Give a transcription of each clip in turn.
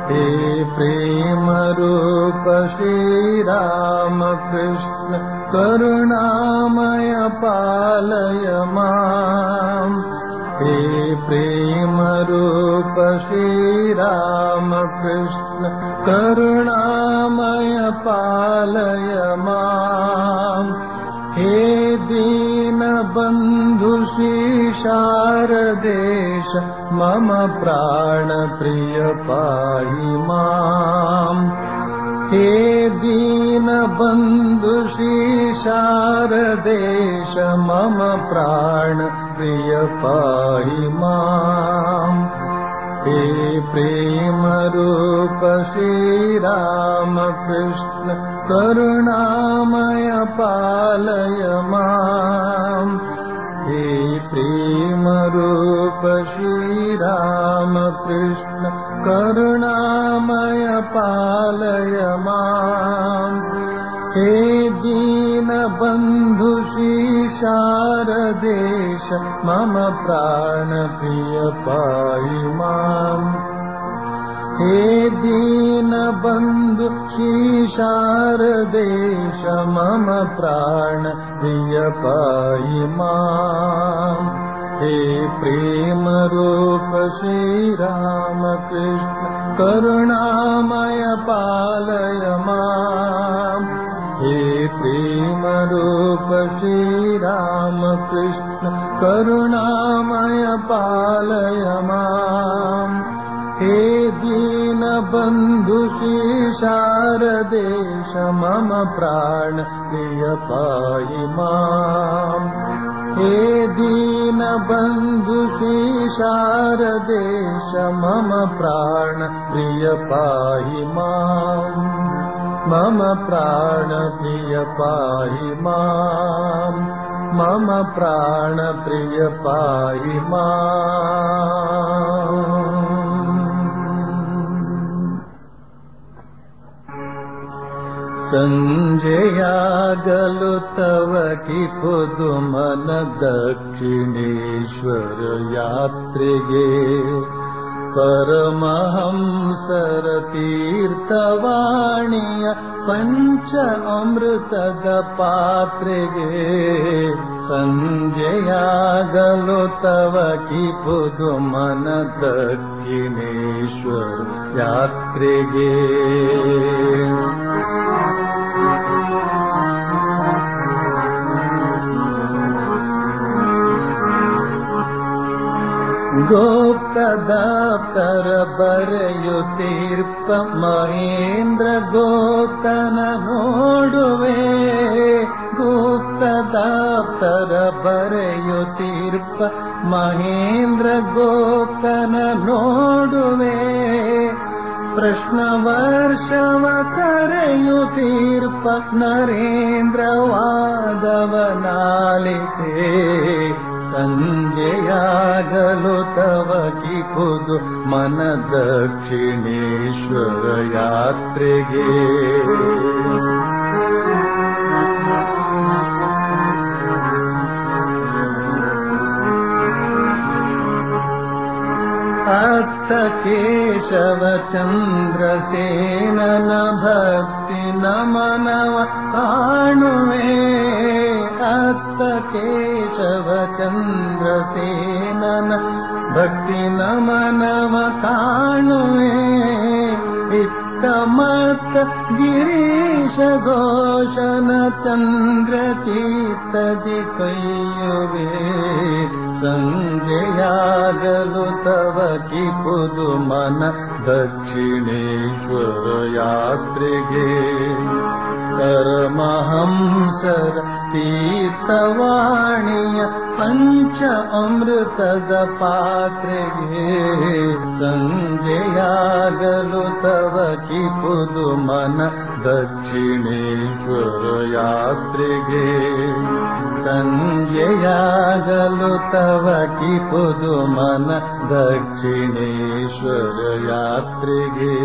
हे प्रेम रूप श्रीराम कृष्ण करुणामय पालय माम् हे प्रेम रूप श्रीराम कृष्ण करुणामय पालय माम् हे दीनबन्धु शारदेश मम प्राणप्रिय पाहि माम् हे दीनबन्धु शारदेश मम प्राणप्रिय पाहि माम् हे प्रेमरूप श्रीरामकृष्ण करुणामय पालय माम् हे प्रेमरूप श्रीरामकृष्ण करुणामय पालय माम् हे दीनबन्धु शारदेश मम प्राणप्रिय पाहि माम् हे दीनबन्धु शारदेश मम प्राणप्रिय पाहि माम् हे प्रेमरूप श्रीरामकृष्ण करुणामय पालय माम् हे प्रेमरूप श्रीरामकृष्ण करुणामय पालय माम् हे दीनबन्धु शारदेश मम प्राण प्रिय पाहि माम् हे दीनबन्धु शारदेश मम प्राण प्रिय पाहि माम् मम प्राण प्रिय पाहि माम् मम प्राण प्रिय पाहि माम् सञ्जयागलु तव कि पुदुमन दक्षिणेश्वर यात्रिगे परमहंसर तीर्थवाणीय पञ्च अमृतद पात्रेगे सञ्जयागलो तव कि पुदुमन दक्षिणेश्वर यात्रिगे ಗೋಪ್ತದಾಪ್ತರ ಬರೆಯುತ್ತೀರ್ಪ ಮಹೇಂದ್ರ ಗೋಪ್ತನ ನೋಡುವೆ ಗುಪ್ತದಾಪ್ತರ ಬರೆಯುತ್ತೀರ್ಪ ಮಹೇಂದ್ರ ಗೋಪ್ತನ ನೋಡುವೆ ಪ್ರಶ್ನ ವರ್ಷವ ಕರೆಯುತ್ತೀರ್ಪ ನರೇಂದ್ರ ವಾದವನಾಲಿತೆ ಸಂಜೆಯಾಗಲು ತವ ಕಿಪುದು ಮನ ದಕ್ಷಿಣೇಶ್ವರ ಯಾತ್ರೆಗೆ ಅತ್ತ ಕೇಶವ ಚಂದ್ರಸೇನನ ಭಕ್ತಿ ನಮನವ ಕಾಣುವೆ ಅತ್ತ ಕೇಶವ ಚಂದ್ರಸೇನನ ಭಕ್ತಿ ನಮನವ ಕಾಣುವೆ ಇತ್ತ ಮತ್ತ ಗಿರೀಶ ಘೋಷನ ಚಂದ್ರ ಚೀತದಿ ಕೈಯುವೆ ಸಂಜೆಯಾಗಲು ತವ ಕಿಪುದು ಮನ ದಕ್ಷಿಣೇಶ್ವರ ಯಾತ್ರೆಗೆ ಪರಮಹಂಸರ ತೀರ್ಥವಾಣಿಯ ಪಂಚ ಅಮೃತದ ಪಾತ್ರೆಗೆ ಸಂಜೆಯಾಗಲು ತವ ಕಿಪುದು ಮನ ದಕ್ಷಿಣೇಶ್ವರ ಯಾತ್ರೆಗೆ ಸಂಜೆಯಾಗಲು ತವ ಕಿಪುದು ಮನ ದಕ್ಷಿಣೇಶ್ವರ ಯಾತ್ರೆಗೆ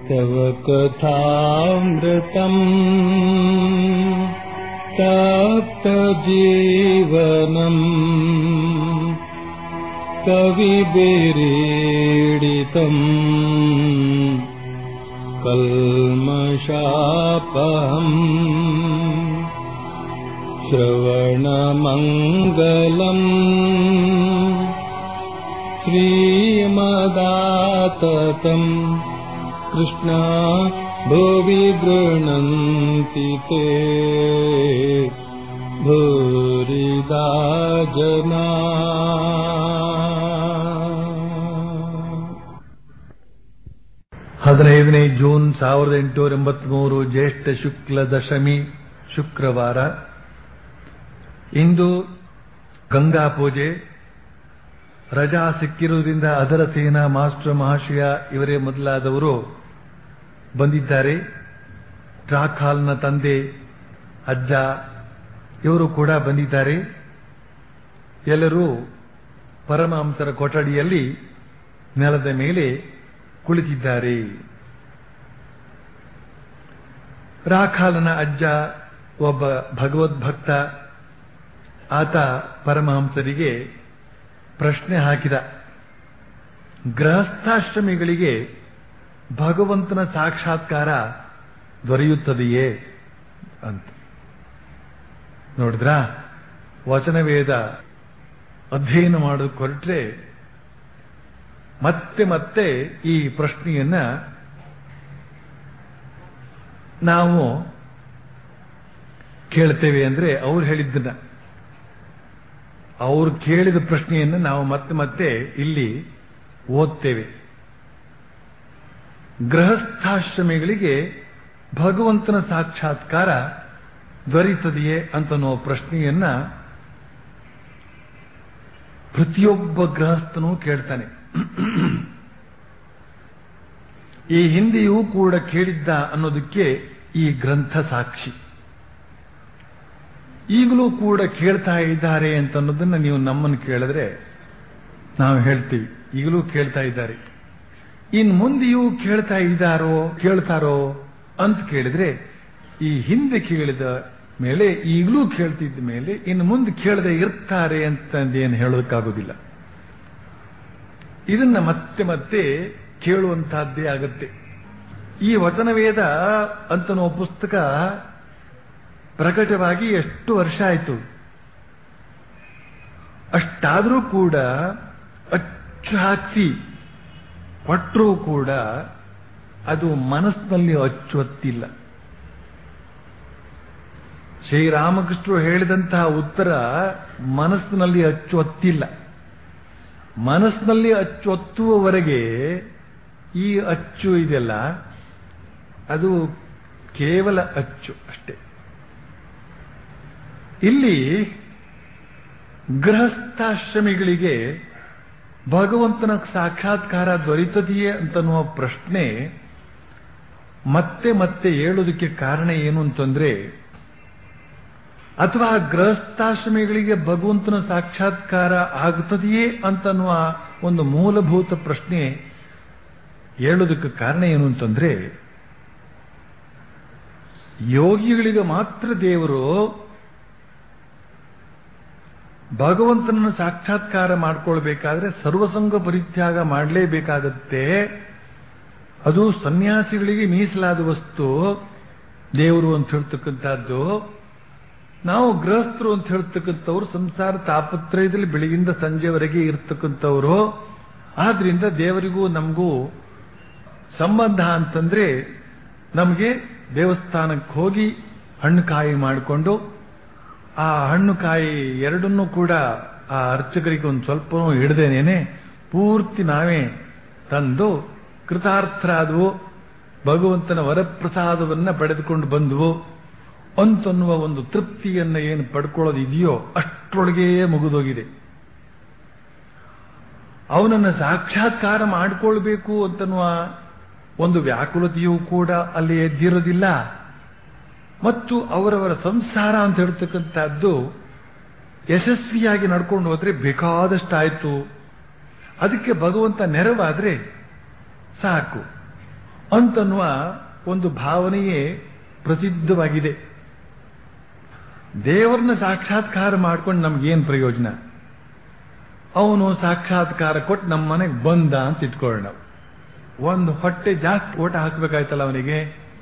तव कथामृतम् तप्तजीवनम् कविभिरीडितम् कल्मषापहम् श्रवणमङ्गलम् श्रीमदाततम् कृष्णा भुवि गृह्णन्ति ते भूरिदा जना ಹದಿನೈದನೇ ಜೂನ್ ಸಾವಿರದ ಎಂಟುನೂರ ಎಂಬತ್ಮೂರು ಜ್ಯೇಷ್ಠ ಶುಕ್ಲ ದಶಮಿ ಶುಕ್ರವಾರ ಇಂದು ಗಂಗಾ ಪೂಜೆ ರಜಾ ಸಿಕ್ಕಿರುವುದರಿಂದ ಅದರ ಸೇನಾ ಮಾಸ್ಟರ್ ಮಹಾಶಯ ಇವರೇ ಮೊದಲಾದವರು ಬಂದಿದ್ದಾರೆ ಟ್ರಾಕ್ ಹಾಲ್ನ ತಂದೆ ಅಜ್ಜ ಇವರು ಕೂಡ ಬಂದಿದ್ದಾರೆ ಎಲ್ಲರೂ ಪರಮಹಂಸರ ಕೊಠಡಿಯಲ್ಲಿ ನೆಲದ ಮೇಲೆ ಕುಳಿತಿದ್ದಾರೆ ರಾಖಾಲನ ಅಜ್ಜ ಒಬ್ಬ ಭಗವದ್ಭಕ್ತ ಆತ ಪರಮಹಂಸರಿಗೆ ಪ್ರಶ್ನೆ ಹಾಕಿದ ಗೃಹಸ್ಥಾಶ್ರಮಿಗಳಿಗೆ ಭಗವಂತನ ಸಾಕ್ಷಾತ್ಕಾರ ದೊರೆಯುತ್ತದೆಯೇ ಅಂತ ನೋಡಿದ್ರ ವಚನವೇದ ಅಧ್ಯಯನ ಮಾಡೋದಕ್ಕೆ ಹೊರಟ್ರೆ ಮತ್ತೆ ಮತ್ತೆ ಈ ಪ್ರಶ್ನೆಯನ್ನ ನಾವು ಕೇಳ್ತೇವೆ ಅಂದ್ರೆ ಅವ್ರು ಹೇಳಿದ್ದನ್ನ ಅವ್ರು ಕೇಳಿದ ಪ್ರಶ್ನೆಯನ್ನು ನಾವು ಮತ್ತೆ ಮತ್ತೆ ಇಲ್ಲಿ ಓದ್ತೇವೆ ಗೃಹಸ್ಥಾಶ್ರಮಿಗಳಿಗೆ ಭಗವಂತನ ಸಾಕ್ಷಾತ್ಕಾರ ದೊರೆಯುತ್ತದೆಯೇ ಅಂತನೋ ಪ್ರಶ್ನೆಯನ್ನ ಪ್ರತಿಯೊಬ್ಬ ಗೃಹಸ್ಥನೂ ಕೇಳ್ತಾನೆ ಈ ಹಿಂದೆಯೂ ಕೂಡ ಕೇಳಿದ್ದ ಅನ್ನೋದಕ್ಕೆ ಈ ಗ್ರಂಥ ಸಾಕ್ಷಿ ಈಗಲೂ ಕೂಡ ಕೇಳ್ತಾ ಇದ್ದಾರೆ ಅಂತ ಅನ್ನೋದನ್ನ ನೀವು ನಮ್ಮನ್ನು ಕೇಳಿದ್ರೆ ನಾವು ಹೇಳ್ತೀವಿ ಈಗಲೂ ಕೇಳ್ತಾ ಇದ್ದಾರೆ ಇನ್ ಮುಂದೆಯೂ ಕೇಳ್ತಾ ಇದ್ದಾರೋ ಕೇಳ್ತಾರೋ ಅಂತ ಕೇಳಿದ್ರೆ ಈ ಹಿಂದೆ ಕೇಳಿದ ಮೇಲೆ ಈಗಲೂ ಕೇಳ್ತಿದ್ದ ಮೇಲೆ ಇನ್ನು ಮುಂದೆ ಕೇಳದೆ ಇರ್ತಾರೆ ಅಂತಂದೇನು ಹೇಳೋದಕ್ಕಾಗೋದಿಲ್ಲ ಇದನ್ನ ಮತ್ತೆ ಮತ್ತೆ ಕೇಳುವಂತಹದ್ದೇ ಆಗತ್ತೆ ಈ ವಚನವೇದ ಅಂತನೋ ಪುಸ್ತಕ ಪ್ರಕಟವಾಗಿ ಎಷ್ಟು ವರ್ಷ ಆಯಿತು ಅಷ್ಟಾದರೂ ಕೂಡ ಅಚ್ಚು ಹಾಕಿ ಕೊಟ್ಟರೂ ಕೂಡ ಅದು ಮನಸ್ಸಿನಲ್ಲಿ ಅಚ್ಚೊತ್ತಿಲ್ಲ ಶ್ರೀರಾಮಕೃಷ್ಣರು ಹೇಳಿದಂತಹ ಉತ್ತರ ಮನಸ್ಸಿನಲ್ಲಿ ಅಚ್ಚೊತ್ತಿಲ್ಲ ಮನಸ್ಸಿನಲ್ಲಿ ಅಚ್ಚೊತ್ತುವವರೆಗೆ ಈ ಅಚ್ಚು ಇದೆಯಲ್ಲ ಅದು ಕೇವಲ ಅಚ್ಚು ಅಷ್ಟೇ ಇಲ್ಲಿ ಗೃಹಸ್ಥಾಶ್ರಮಿಗಳಿಗೆ ಭಗವಂತನ ಸಾಕ್ಷಾತ್ಕಾರ ದೊರೆಯುತ್ತದೆಯೇ ಅಂತನ್ನುವ ಪ್ರಶ್ನೆ ಮತ್ತೆ ಮತ್ತೆ ಹೇಳೋದಕ್ಕೆ ಕಾರಣ ಏನು ಅಂತಂದ್ರೆ ಅಥವಾ ಗೃಹಸ್ಥಾಶ್ರಮಿಗಳಿಗೆ ಭಗವಂತನ ಸಾಕ್ಷಾತ್ಕಾರ ಆಗುತ್ತದೆಯೇ ಅಂತನ್ನುವ ಒಂದು ಮೂಲಭೂತ ಪ್ರಶ್ನೆ ಹೇಳೋದಕ್ಕೆ ಕಾರಣ ಏನು ಅಂತಂದ್ರೆ ಯೋಗಿಗಳಿಗೆ ಮಾತ್ರ ದೇವರು ಭಗವಂತನನ್ನು ಸಾಕ್ಷಾತ್ಕಾರ ಮಾಡ್ಕೊಳ್ಬೇಕಾದ್ರೆ ಸರ್ವಸಂಗ ಪರಿತ್ಯಾಗ ಮಾಡಲೇಬೇಕಾಗತ್ತೆ ಅದು ಸನ್ಯಾಸಿಗಳಿಗೆ ಮೀಸಲಾದ ವಸ್ತು ದೇವರು ಅಂತ ಹೇಳ್ತಕ್ಕಂಥದ್ದು ನಾವು ಗೃಹಸ್ಥರು ಅಂತ ಹೇಳ್ತಕ್ಕಂಥವ್ರು ಸಂಸಾರ ತಾಪತ್ರಯದಲ್ಲಿ ಬೆಳಗಿಂದ ಸಂಜೆವರೆಗೆ ಇರ್ತಕ್ಕಂಥವ್ರು ಆದ್ರಿಂದ ದೇವರಿಗೂ ನಮಗೂ ಸಂಬಂಧ ಅಂತಂದ್ರೆ ನಮಗೆ ದೇವಸ್ಥಾನಕ್ಕೆ ಹೋಗಿ ಹಣ್ಣು ಕಾಯಿ ಮಾಡಿಕೊಂಡು ಆ ಹಣ್ಣು ಕಾಯಿ ಎರಡನ್ನೂ ಕೂಡ ಆ ಅರ್ಚಕರಿಗೆ ಒಂದು ಸ್ವಲ್ಪ ಹಿಡ್ದೇನೇನೆ ಪೂರ್ತಿ ನಾವೇ ತಂದು ಕೃತಾರ್ಥರಾದವು ಭಗವಂತನ ವರಪ್ರಸಾದವನ್ನ ಪಡೆದುಕೊಂಡು ಬಂದವು ಅಂತನ್ನುವ ಒಂದು ತೃಪ್ತಿಯನ್ನ ಏನು ಪಡ್ಕೊಳ್ಳೋದು ಇದೆಯೋ ಅಷ್ಟರೊಳಗೆ ಮುಗಿದೋಗಿದೆ ಅವನನ್ನು ಸಾಕ್ಷಾತ್ಕಾರ ಮಾಡಿಕೊಳ್ಬೇಕು ಅಂತನ್ನುವ ಒಂದು ವ್ಯಾಕುಲತೆಯೂ ಕೂಡ ಅಲ್ಲಿ ಎದ್ದಿರೋದಿಲ್ಲ ಮತ್ತು ಅವರವರ ಸಂಸಾರ ಅಂತ ಹೇಳ್ತಕ್ಕಂಥದ್ದು ಯಶಸ್ವಿಯಾಗಿ ನಡ್ಕೊಂಡು ಹೋದ್ರೆ ಬೇಕಾದಷ್ಟಾಯ್ತು ಅದಕ್ಕೆ ಭಗವಂತ ನೆರವಾದ್ರೆ ಸಾಕು ಅಂತನ್ನುವ ಒಂದು ಭಾವನೆಯೇ ಪ್ರಸಿದ್ಧವಾಗಿದೆ ದೇವರನ್ನ ಸಾಕ್ಷಾತ್ಕಾರ ಮಾಡ್ಕೊಂಡು ನಮ್ಗೇನು ಪ್ರಯೋಜನ ಅವನು ಸಾಕ್ಷಾತ್ಕಾರ ಕೊಟ್ಟು ನಮ್ಮ ಮನೆಗೆ ಬಂದ ಅಂತ ಇಟ್ಕೊಳ್ಳೋಣ ನಾವು ಒಂದು ಹೊಟ್ಟೆ ಜಾಸ್ತಿ ಓಟ ಹಾಕಬೇಕಾಯ್ತಲ್ಲ ಅವನಿಗೆ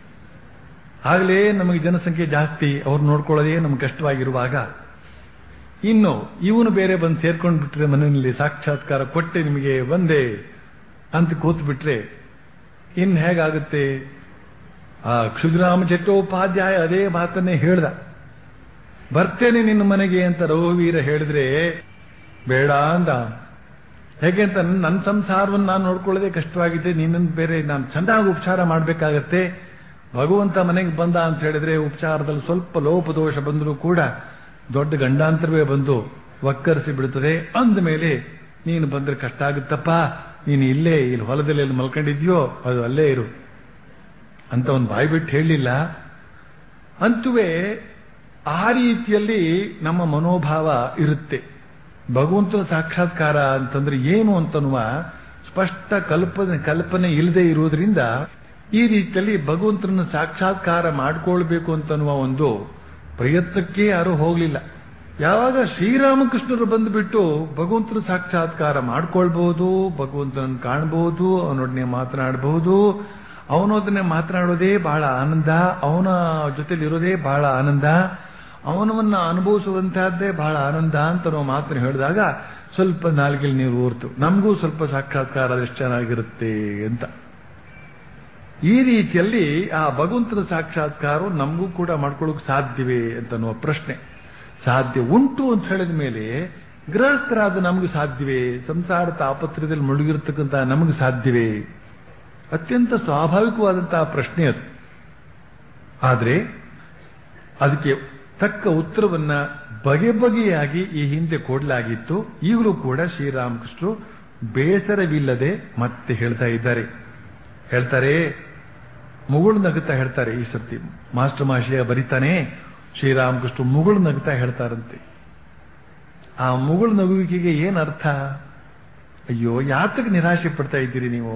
ಆಗಲೇ ನಮಗೆ ಜನಸಂಖ್ಯೆ ಜಾಸ್ತಿ ಅವ್ರು ನೋಡ್ಕೊಳ್ಳೋದೇ ನಮ್ಗೆ ಕಷ್ಟವಾಗಿರುವಾಗ ಇನ್ನು ಇವನು ಬೇರೆ ಬಂದು ಸೇರ್ಕೊಂಡು ಬಿಟ್ರೆ ಮನೆಯಲ್ಲಿ ಸಾಕ್ಷಾತ್ಕಾರ ಕೊಟ್ಟೆ ನಿಮಗೆ ಬಂದೆ ಅಂತ ಕೂತ್ ಬಿಟ್ರೆ ಇನ್ನು ಹೇಗಾಗುತ್ತೆ ಆ ಕ್ಷುದ್ರಾಮ ಚಟ್ಟೋಪಾಧ್ಯಾಯ ಅದೇ ಮಾತನ್ನೇ ಹೇಳ್ದ ಬರ್ತೇನೆ ನಿನ್ನ ಮನೆಗೆ ಅಂತ ರಘುವೀರ ಹೇಳಿದ್ರೆ ಬೇಡ ಅಂದ ಹೇಗೆ ಅಂತ ನನ್ನ ಸಂಸಾರವನ್ನು ನಾನು ನೋಡ್ಕೊಳ್ಳೋದೇ ಕಷ್ಟವಾಗಿದೆ ನಿನ್ನನ್ನು ಬೇರೆ ನಾನು ಚೆನ್ನಾಗಿ ಉಪಚಾರ ಮಾಡಬೇಕಾಗತ್ತೆ ಭಗವಂತ ಮನೆಗೆ ಬಂದ ಅಂತ ಹೇಳಿದ್ರೆ ಉಪಚಾರದಲ್ಲಿ ಸ್ವಲ್ಪ ಲೋಪದೋಷ ಬಂದರೂ ಕೂಡ ದೊಡ್ಡ ಗಂಡಾಂತರವೇ ಬಂದು ಒಕ್ಕರಿಸಿ ಬಿಡುತ್ತದೆ ಅಂದ ಮೇಲೆ ನೀನು ಬಂದ್ರೆ ಕಷ್ಟ ಆಗುತ್ತಪ್ಪ ನೀನು ಇಲ್ಲೇ ಇಲ್ಲಿ ಹೊಲದಲ್ಲಿ ಎಲ್ಲಿ ಮಲ್ಕೊಂಡಿದ್ಯೋ ಅದು ಅಲ್ಲೇ ಇರು ಅಂತ ಒಂದು ಬಾಯಿ ಬಿಟ್ಟು ಹೇಳಲಿಲ್ಲ ಅಂತುವೇ ಆ ರೀತಿಯಲ್ಲಿ ನಮ್ಮ ಮನೋಭಾವ ಇರುತ್ತೆ ಭಗವಂತನ ಸಾಕ್ಷಾತ್ಕಾರ ಅಂತಂದ್ರೆ ಏನು ಅಂತನ್ನುವ ಸ್ಪಷ್ಟ ಕಲ್ಪನೆ ಕಲ್ಪನೆ ಇಲ್ಲದೆ ಇರುವುದರಿಂದ ಈ ರೀತಿಯಲ್ಲಿ ಭಗವಂತನನ್ನು ಸಾಕ್ಷಾತ್ಕಾರ ಮಾಡಿಕೊಳ್ಬೇಕು ಅಂತನ್ನುವ ಒಂದು ಪ್ರಯತ್ನಕ್ಕೆ ಯಾರೂ ಹೋಗಲಿಲ್ಲ ಯಾವಾಗ ಶ್ರೀರಾಮಕೃಷ್ಣರು ಬಂದುಬಿಟ್ಟು ಭಗವಂತನ ಸಾಕ್ಷಾತ್ಕಾರ ಮಾಡ್ಕೊಳ್ಬಹುದು ಭಗವಂತನನ್ನು ಕಾಣಬಹುದು ಅವನೊಡನೆ ಮಾತನಾಡಬಹುದು ಅವನೊಡನೆ ಮಾತನಾಡೋದೇ ಬಹಳ ಆನಂದ ಅವನ ಜೊತೆಲಿ ಇರೋದೇ ಬಹಳ ಆನಂದ ಅವನವನ್ನ ಅನುಭವಿಸುವಂತಹದ್ದೇ ಬಹಳ ಆನಂದ ಅಂತ ನಾವು ಮಾತನ್ನು ಹೇಳಿದಾಗ ಸ್ವಲ್ಪ ನಾಲ್ಗೆಲ್ ನೀರು ಊರ್ತು ನಮಗೂ ಸ್ವಲ್ಪ ಸಾಕ್ಷಾತ್ಕಾರ ಎಷ್ಟು ಚೆನ್ನಾಗಿರುತ್ತೆ ಅಂತ ಈ ರೀತಿಯಲ್ಲಿ ಆ ಭಗವಂತನ ಸಾಕ್ಷಾತ್ಕಾರ ನಮಗೂ ಕೂಡ ಮಾಡ್ಕೊಳ್ಳೋಕೆ ಸಾಧ್ಯವೇ ಅಂತನ್ನುವ ಪ್ರಶ್ನೆ ಸಾಧ್ಯ ಉಂಟು ಅಂತ ಹೇಳಿದ ಮೇಲೆ ಗೃಹಸ್ಥರಾದ ನಮಗೆ ಸಾಧ್ಯವೇ ಸಂಸಾರ ತಾಪತ್ರದಲ್ಲಿ ಮುಳುಗಿರ್ತಕ್ಕಂಥ ನಮಗೆ ಸಾಧ್ಯವೇ ಅತ್ಯಂತ ಸ್ವಾಭಾವಿಕವಾದಂತಹ ಪ್ರಶ್ನೆ ಅದು ಆದರೆ ಅದಕ್ಕೆ ತಕ್ಕ ಉತ್ತರವನ್ನ ಬಗೆ ಬಗೆಯಾಗಿ ಈ ಹಿಂದೆ ಕೊಡಲಾಗಿತ್ತು ಈಗಲೂ ಕೂಡ ಶ್ರೀರಾಮಕೃಷ್ಣರು ಬೇಸರವಿಲ್ಲದೆ ಮತ್ತೆ ಹೇಳ್ತಾ ಇದ್ದಾರೆ ಹೇಳ್ತಾರೆ ಮುಗುಳು ನಗುತ್ತಾ ಹೇಳ್ತಾರೆ ಈ ಸರ್ತಿ ಮಾಸ್ಟರ್ ಮಾಶಿಯ ಬರಿತಾನೆ ಶ್ರೀರಾಮಕೃಷ್ಣ ಮುಗುಳು ನಗುತ್ತಾ ಹೇಳ್ತಾರಂತೆ ಆ ಮುಗುಳು ನಗುವಿಕೆಗೆ ಏನ್ ಅರ್ಥ ಅಯ್ಯೋ ಯಾತಕ್ಕೆ ನಿರಾಶೆ ಪಡ್ತಾ ಇದ್ದೀರಿ ನೀವು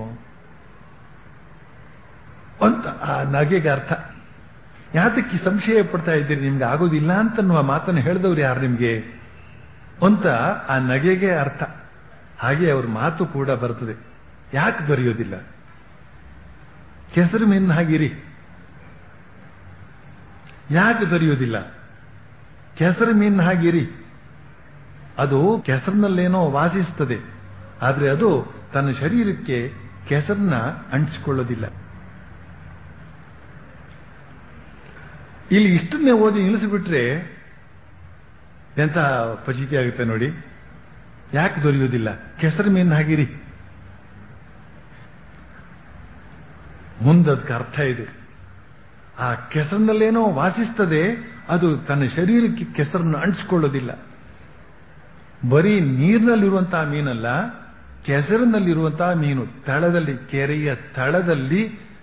ಅಂತ ಆ ನಗೆಗೆ ಅರ್ಥ ಯಾತಕ್ಕೆ ಸಂಶಯ ಪಡ್ತಾ ಇದ್ದೀರಿ ನಿಮ್ಗೆ ಆಗೋದಿಲ್ಲ ಅಂತನ್ನುವ ಮಾತನ್ನು ಹೇಳಿದವ್ರು ಯಾರು ನಿಮ್ಗೆ ಅಂತ ಆ ನಗೆಗೆ ಅರ್ಥ ಹಾಗೆ ಅವ್ರ ಮಾತು ಕೂಡ ಬರ್ತದೆ ಯಾಕೆ ದೊರೆಯೋದಿಲ್ಲ ಕೆಸರು ಮೀನ್ ಹಾಗಿರಿ ಯಾಕೆ ದೊರೆಯೋದಿಲ್ಲ ಕೆಸರು ಮೀನ್ ಹಾಗಿರಿ ಅದು ಕೆಸರಿನಲ್ಲೇನೋ ವಾಸಿಸ್ತದೆ ಆದ್ರೆ ಅದು ತನ್ನ ಶರೀರಕ್ಕೆ ಕೆಸರನ್ನ ಅಂಟಿಸಿಕೊಳ್ಳೋದಿಲ್ಲ ಇಲ್ಲಿ ಇಷ್ಟನ್ನೇ ಓದಿ ನಿಲ್ಲಿಸಿಬಿಟ್ರೆ ಎಂತ ಫಜಿತಿ ಆಗುತ್ತೆ ನೋಡಿ ಯಾಕೆ ದೊರೆಯುವುದಿಲ್ಲ ಕೆಸರು ಮೀನು ಹಾಗಿರಿ ಮುಂದದಕ್ಕೆ ಅರ್ಥ ಇದೆ ಆ ಕೆಸರಿನಲ್ಲೇನೋ ವಾಸಿಸ್ತದೆ ಅದು ತನ್ನ ಶರೀರಕ್ಕೆ ಕೆಸರನ್ನು ಅಂಟಿಸಿಕೊಳ್ಳೋದಿಲ್ಲ ಬರೀ ನೀರಿನಲ್ಲಿರುವಂತಹ ಮೀನಲ್ಲ ಕೆಸರಿನಲ್ಲಿರುವಂತಹ ಮೀನು ತಳದಲ್ಲಿ ಕೆರೆಯ ತಳದಲ್ಲಿ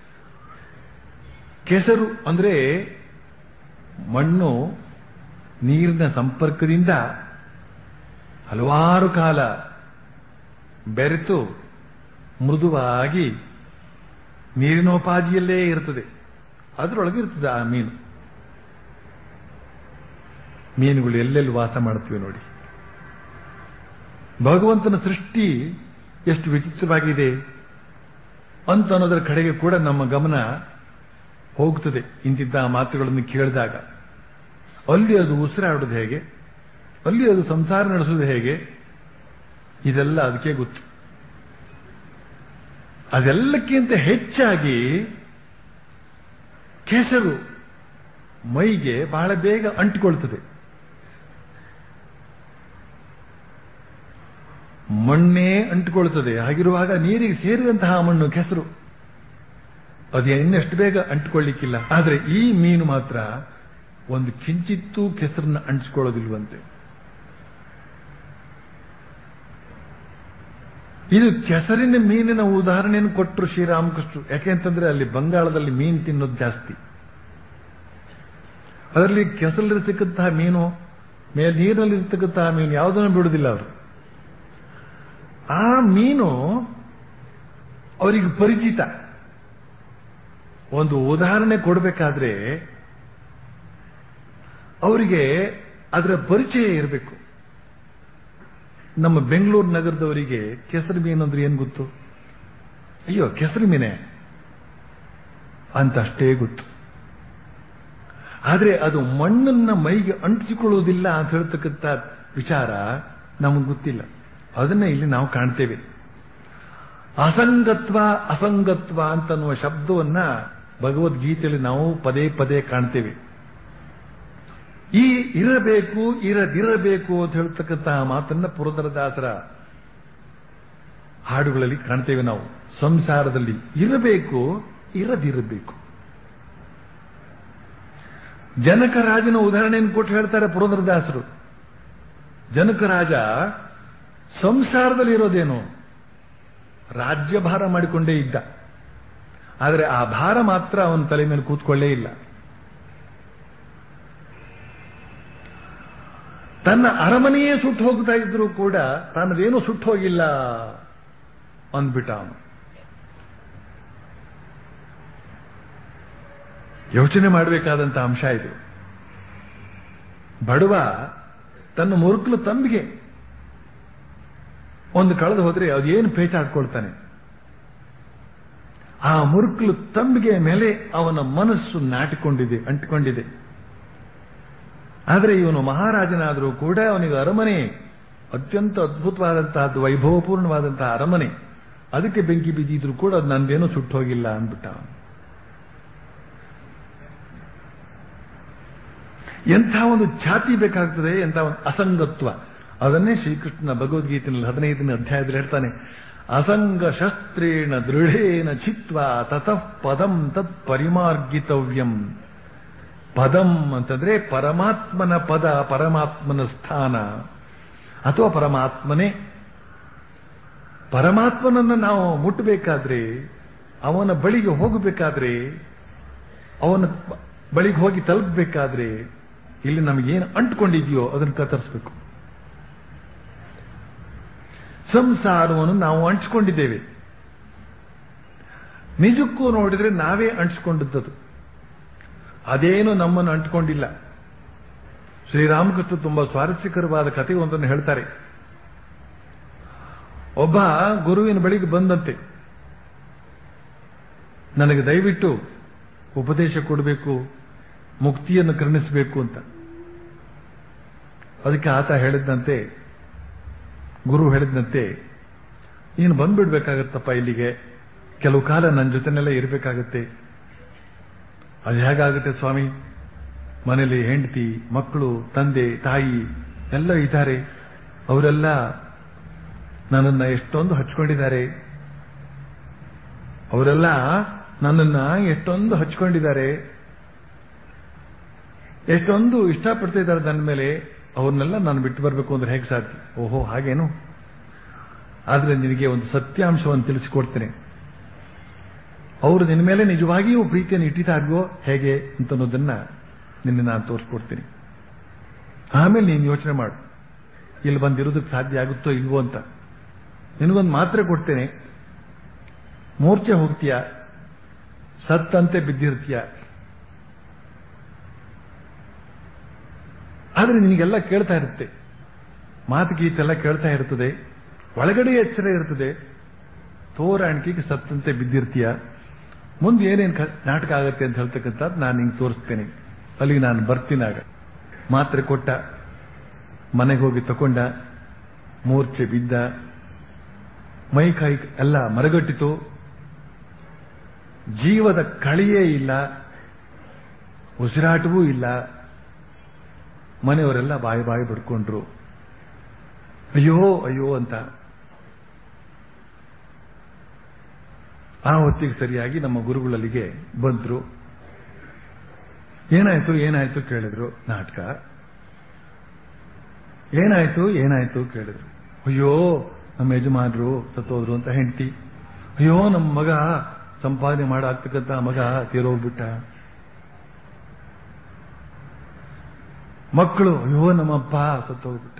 ಕೆಸರು ಅಂದ್ರೆ ಮಣ್ಣು ನೀರಿನ ಸಂಪರ್ಕದಿಂದ ಹಲವಾರು ಕಾಲ ಬೆರೆತು ಮೃದುವಾಗಿ ನೀರಿನೋಪಾದಿಯಲ್ಲೇ ಇರ್ತದೆ ಅದರೊಳಗೆ ಇರ್ತದೆ ಆ ಮೀನು ಮೀನುಗಳು ಎಲ್ಲೆಲ್ಲಿ ವಾಸ ಮಾಡ್ತೀವಿ ನೋಡಿ ಭಗವಂತನ ಸೃಷ್ಟಿ ಎಷ್ಟು ವಿಚಿತ್ರವಾಗಿದೆ ಅಂತ ಅನ್ನೋದರ ಕಡೆಗೆ ಕೂಡ ನಮ್ಮ ಗಮನ ಹೋಗ್ತದೆ ಇಂತಿದ್ದ ಮಾತುಗಳನ್ನು ಕೇಳಿದಾಗ ಅಲ್ಲಿ ಅದು ಉಸಿರಾಡೋದು ಹೇಗೆ ಅಲ್ಲಿ ಅದು ಸಂಸಾರ ನಡೆಸೋದು ಹೇಗೆ ಇದೆಲ್ಲ ಅದಕ್ಕೆ ಗೊತ್ತು ಅದೆಲ್ಲಕ್ಕಿಂತ ಹೆಚ್ಚಾಗಿ ಕೆಸರು ಮೈಗೆ ಬಹಳ ಬೇಗ ಅಂಟಿಕೊಳ್ತದೆ ಮಣ್ಣೇ ಅಂಟಿಕೊಳ್ತದೆ ಹಾಗಿರುವಾಗ ನೀರಿಗೆ ಸೇರಿದಂತಹ ಮಣ್ಣು ಕೆಸರು ಅದು ಇನ್ನೆಷ್ಟು ಬೇಗ ಅಂಟಿಕೊಳ್ಳಿಕ್ಕಿಲ್ಲ ಆದರೆ ಈ ಮೀನು ಮಾತ್ರ ಒಂದು ಕಿಂಚಿತ್ತೂ ಕೆಸರನ್ನ ಅಂಟಿಸ್ಕೊಳ್ಳೋದಿಲ್ವಂತೆ ಇದು ಕೆಸರಿನ ಮೀನಿನ ಉದಾಹರಣೆಯನ್ನು ಕೊಟ್ಟರು ಶ್ರೀರಾಮಕೃಷ್ಣರು ಯಾಕೆಂತಂದ್ರೆ ಅಲ್ಲಿ ಬಂಗಾಳದಲ್ಲಿ ಮೀನು ತಿನ್ನೋದು ಜಾಸ್ತಿ ಅದರಲ್ಲಿ ಕೆಸರಲ್ಲಿರ್ತಕ್ಕಂತಹ ಮೀನು ಮೇಲೆ ನೀರಿನಲ್ಲಿರ್ತಕ್ಕಂತಹ ಮೀನು ಯಾವುದನ್ನು ಬಿಡುವುದಿಲ್ಲ ಅವರು ಆ ಮೀನು ಅವರಿಗೆ ಪರಿಚಿತ ಒಂದು ಉದಾಹರಣೆ ಕೊಡಬೇಕಾದ್ರೆ ಅವರಿಗೆ ಅದರ ಪರಿಚಯ ಇರಬೇಕು ನಮ್ಮ ಬೆಂಗಳೂರು ನಗರದವರಿಗೆ ಕೆಸರು ಮೀನು ಅಂದ್ರೆ ಏನ್ ಗೊತ್ತು ಅಯ್ಯೋ ಕೆಸರು ಮೀನೆ ಅಂತ ಅಷ್ಟೇ ಗೊತ್ತು ಆದ್ರೆ ಅದು ಮಣ್ಣನ್ನ ಮೈಗೆ ಅಂಟಿಸಿಕೊಳ್ಳುವುದಿಲ್ಲ ಅಂತ ಹೇಳ್ತಕ್ಕಂಥ ವಿಚಾರ ನಮಗೆ ಗೊತ್ತಿಲ್ಲ ಅದನ್ನ ಇಲ್ಲಿ ನಾವು ಕಾಣ್ತೇವೆ ಅಸಂಗತ್ವ ಅಸಂಗತ್ವ ಅಂತನ್ನುವ ಶಬ್ದವನ್ನ ಭಗವದ್ಗೀತೆಯಲ್ಲಿ ನಾವು ಪದೇ ಪದೇ ಕಾಣ್ತೇವೆ ಈ ಇರಬೇಕು ಇರದಿರಬೇಕು ಅಂತ ಹೇಳ್ತಕ್ಕಂತಹ ಮಾತನ್ನ ಪುರಂದರದಾಸರ ಹಾಡುಗಳಲ್ಲಿ ಕಾಣ್ತೇವೆ ನಾವು ಸಂಸಾರದಲ್ಲಿ ಇರಬೇಕು ಇರದಿರಬೇಕು ಜನಕರಾಜನ ಉದಾಹರಣೆಯನ್ನು ಕೊಟ್ಟು ಹೇಳ್ತಾರೆ ಪುರಂದರದಾಸರು ಜನಕರಾಜ ಸಂಸಾರದಲ್ಲಿ ಇರೋದೇನು ರಾಜ್ಯಭಾರ ಮಾಡಿಕೊಂಡೇ ಇದ್ದ ಆದರೆ ಆ ಭಾರ ಮಾತ್ರ ಅವನ ತಲೆ ಮೇಲೆ ಕೂತ್ಕೊಳ್ಳೇ ಇಲ್ಲ ತನ್ನ ಅರಮನೆಯೇ ಸುಟ್ಟು ಹೋಗ್ತಾ ಇದ್ರೂ ಕೂಡ ತನ್ನದೇನೂ ಸುಟ್ಟು ಹೋಗಿಲ್ಲ ಅಂದ್ಬಿಟ್ಟ ಅವನು ಯೋಚನೆ ಮಾಡಬೇಕಾದಂತ ಅಂಶ ಇದು ಬಡವ ತನ್ನ ಮುರುಕಲು ತಂಬಿಗೆ ಒಂದು ಕಳೆದು ಹೋದ್ರೆ ಅದೇನು ಪೇಚಾಡ್ಕೊಳ್ತಾನೆ ಆ ಮುರುಕಲು ತಂಬಿಗೆ ಮೇಲೆ ಅವನ ಮನಸ್ಸು ನಾಟಿಕೊಂಡಿದೆ ಅಂಟಿಕೊಂಡಿದೆ ಆದರೆ ಇವನು ಮಹಾರಾಜನಾದರೂ ಕೂಡ ಅವನಿಗೆ ಅರಮನೆ ಅತ್ಯಂತ ಅದ್ಭುತವಾದಂತಹದ್ದು ವೈಭವಪೂರ್ಣವಾದಂತಹ ಅರಮನೆ ಅದಕ್ಕೆ ಬೆಂಕಿ ಬಿದ್ದಿದ್ರು ಕೂಡ ಅದು ನಂದೇನೂ ಸುಟ್ಟು ಹೋಗಿಲ್ಲ ಅಂದ್ಬಿಟ್ಟ ಅವನು ಎಂಥ ಒಂದು ಛಾತಿ ಬೇಕಾಗ್ತದೆ ಎಂಥ ಒಂದು ಅಸಂಗತ್ವ ಅದನ್ನೇ ಶ್ರೀಕೃಷ್ಣ ಭಗವದ್ಗೀತೆಯಲ್ಲಿ ಹದಿನೈದನೇ ಅಧ್ಯಾಯದಲ್ಲಿ ಹೇಳ್ತಾನೆ ಅಸಂಗ ಶಸ್ತ್ರೇಣ ದೃಢೇನ ಚಿತ್ವ ತತಃ ಪದಂ ತತ್ ಪರಿಮಾರ್ಗಿತವ್ಯಂ ಪದಂ ಅಂತಂದ್ರೆ ಪರಮಾತ್ಮನ ಪದ ಪರಮಾತ್ಮನ ಸ್ಥಾನ ಅಥವಾ ಪರಮಾತ್ಮನೇ ಪರಮಾತ್ಮನನ್ನು ನಾವು ಮುಟ್ಟಬೇಕಾದ್ರೆ ಅವನ ಬಳಿಗೆ ಹೋಗಬೇಕಾದ್ರೆ ಅವನ ಬಳಿಗೆ ಹೋಗಿ ತಲುಪಬೇಕಾದ್ರೆ ಇಲ್ಲಿ ನಮಗೇನು ಅಂಟ್ಕೊಂಡಿದೆಯೋ ಅದನ್ನು ಕತ್ತರಿಸಬೇಕು ಸಂಸಾರವನ್ನು ನಾವು ಅಂಟಿಸಿಕೊಂಡಿದ್ದೇವೆ ನಿಜಕ್ಕೂ ನೋಡಿದ್ರೆ ನಾವೇ ಅಂಟಿಸಿಕೊಂಡಿದ್ದದು ಅದೇನು ನಮ್ಮನ್ನು ಅಂಟಿಕೊಂಡಿಲ್ಲ ಶ್ರೀರಾಮಕೃಷ್ಣ ತುಂಬಾ ಸ್ವಾರಸ್ಯಕರವಾದ ಕಥೆ ಒಂದನ್ನು ಹೇಳ್ತಾರೆ ಒಬ್ಬ ಗುರುವಿನ ಬಳಿಗೆ ಬಂದಂತೆ ನನಗೆ ದಯವಿಟ್ಟು ಉಪದೇಶ ಕೊಡಬೇಕು ಮುಕ್ತಿಯನ್ನು ಕರುಣಿಸಬೇಕು ಅಂತ ಅದಕ್ಕೆ ಆತ ಹೇಳಿದಂತೆ ಗುರು ಹೇಳಿದಂತೆ ನೀನು ಬಂದ್ಬಿಡ್ಬೇಕಾಗತ್ತಪ್ಪ ಇಲ್ಲಿಗೆ ಕೆಲವು ಕಾಲ ನನ್ನ ಜೊತೆನೆಲ್ಲ ಇರಬೇಕಾಗತ್ತೆ ಅದು ಹೇಗಾಗುತ್ತೆ ಸ್ವಾಮಿ ಮನೇಲಿ ಹೆಂಡತಿ ಮಕ್ಕಳು ತಂದೆ ತಾಯಿ ಎಲ್ಲ ಇದ್ದಾರೆ ಅವರೆಲ್ಲ ನನ್ನನ್ನ ಎಷ್ಟೊಂದು ಹಚ್ಕೊಂಡಿದ್ದಾರೆ ಅವರೆಲ್ಲ ನನ್ನನ್ನ ಎಷ್ಟೊಂದು ಹಚ್ಕೊಂಡಿದ್ದಾರೆ ಎಷ್ಟೊಂದು ಇಷ್ಟಪಡ್ತಿದ್ದಾರೆ ನನ್ನ ಮೇಲೆ ಅವ್ರನ್ನೆಲ್ಲ ನಾನು ಬಿಟ್ಟು ಬರಬೇಕು ಅಂದ್ರೆ ಹೇಗೆ ಸಾಧ್ಯ ಓಹೋ ಹಾಗೇನು ಆದ್ರೆ ನಿನಗೆ ಒಂದು ಸತ್ಯಾಂಶವನ್ನು ತಿಳಿಸಿಕೊಡ್ತೇನೆ ಅವರು ನಿನ್ನ ಮೇಲೆ ನಿಜವಾಗಿಯೂ ಪ್ರೀತಿಯನ್ನು ಇಟ್ಟಿದ್ದಾಗೋ ಹೇಗೆ ಅಂತ ಅನ್ನೋದನ್ನ ನಿನ್ನೆ ನಾನು ತೋರಿಸ್ಕೊಡ್ತೀನಿ ಆಮೇಲೆ ನೀನು ಯೋಚನೆ ಮಾಡು ಇಲ್ಲಿ ಬಂದಿರೋದಕ್ಕೆ ಸಾಧ್ಯ ಆಗುತ್ತೋ ಇಲ್ವೋ ಅಂತ ನಿನಗೊಂದು ಮಾತ್ರೆ ಕೊಡ್ತೇನೆ ಮೂರ್ಛೆ ಹೋಗ್ತೀಯ ಸತ್ತಂತೆ ಬಿದ್ದಿರ್ತೀಯ ಆದ್ರೆ ನಿನಗೆಲ್ಲ ಕೇಳ್ತಾ ಇರುತ್ತೆ ಮಾತು ಗೀತೆಲ್ಲ ಕೇಳ್ತಾ ಇರ್ತದೆ ಒಳಗಡೆ ಎಚ್ಚರ ಇರ್ತದೆ ತೋರಾಣಿಕೆಗೆ ಸತ್ತಂತೆ ಬಿದ್ದಿರ್ತೀಯ ಮುಂದೆ ಏನೇನು ನಾಟಕ ಆಗತ್ತೆ ಅಂತ ಹೇಳ್ತಕ್ಕಂಥದ್ದು ನಾನು ನಿಂಗೆ ತೋರಿಸ್ತೇನೆ ಅಲ್ಲಿಗೆ ನಾನು ಬರ್ತೀನಾಗ ಮಾತ್ರೆ ಕೊಟ್ಟ ಮನೆಗೆ ಹೋಗಿ ತಕೊಂಡ ಮೂರ್ಛೆ ಬಿದ್ದ ಮೈ ಕೈ ಎಲ್ಲ ಮರಗಟ್ಟಿತು ಜೀವದ ಕಳಿಯೇ ಇಲ್ಲ ಉಸಿರಾಟವೂ ಇಲ್ಲ ಮನೆಯವರೆಲ್ಲ ಬಾಯಿ ಬಾಯಿ ಬಿಡ್ಕೊಂಡ್ರು ಅಯ್ಯೋ ಅಯ್ಯೋ ಅಂತ ಆ ಹೊತ್ತಿಗೆ ಸರಿಯಾಗಿ ನಮ್ಮ ಗುರುಗಳಲ್ಲಿಗೆ ಬಂದ್ರು ಏನಾಯ್ತು ಏನಾಯ್ತು ಕೇಳಿದ್ರು ನಾಟಕ ಏನಾಯ್ತು ಏನಾಯ್ತು ಕೇಳಿದ್ರು ಅಯ್ಯೋ ನಮ್ಮ ಯಜಮಾನರು ಸತ್ತೋದ್ರು ಅಂತ ಹೆಂಡತಿ ಅಯ್ಯೋ ನಮ್ಮ ಮಗ ಸಂಪಾದನೆ ಮಾಡಾಗ್ತಕ್ಕಂಥ ಮಗ ತೀರೋಗ್ಬಿಟ್ಟ ಮಕ್ಕಳು ಅಯ್ಯೋ ನಮ್ಮಪ್ಪ ಸತ್ತೋಗ್ಬಿಟ್ಟ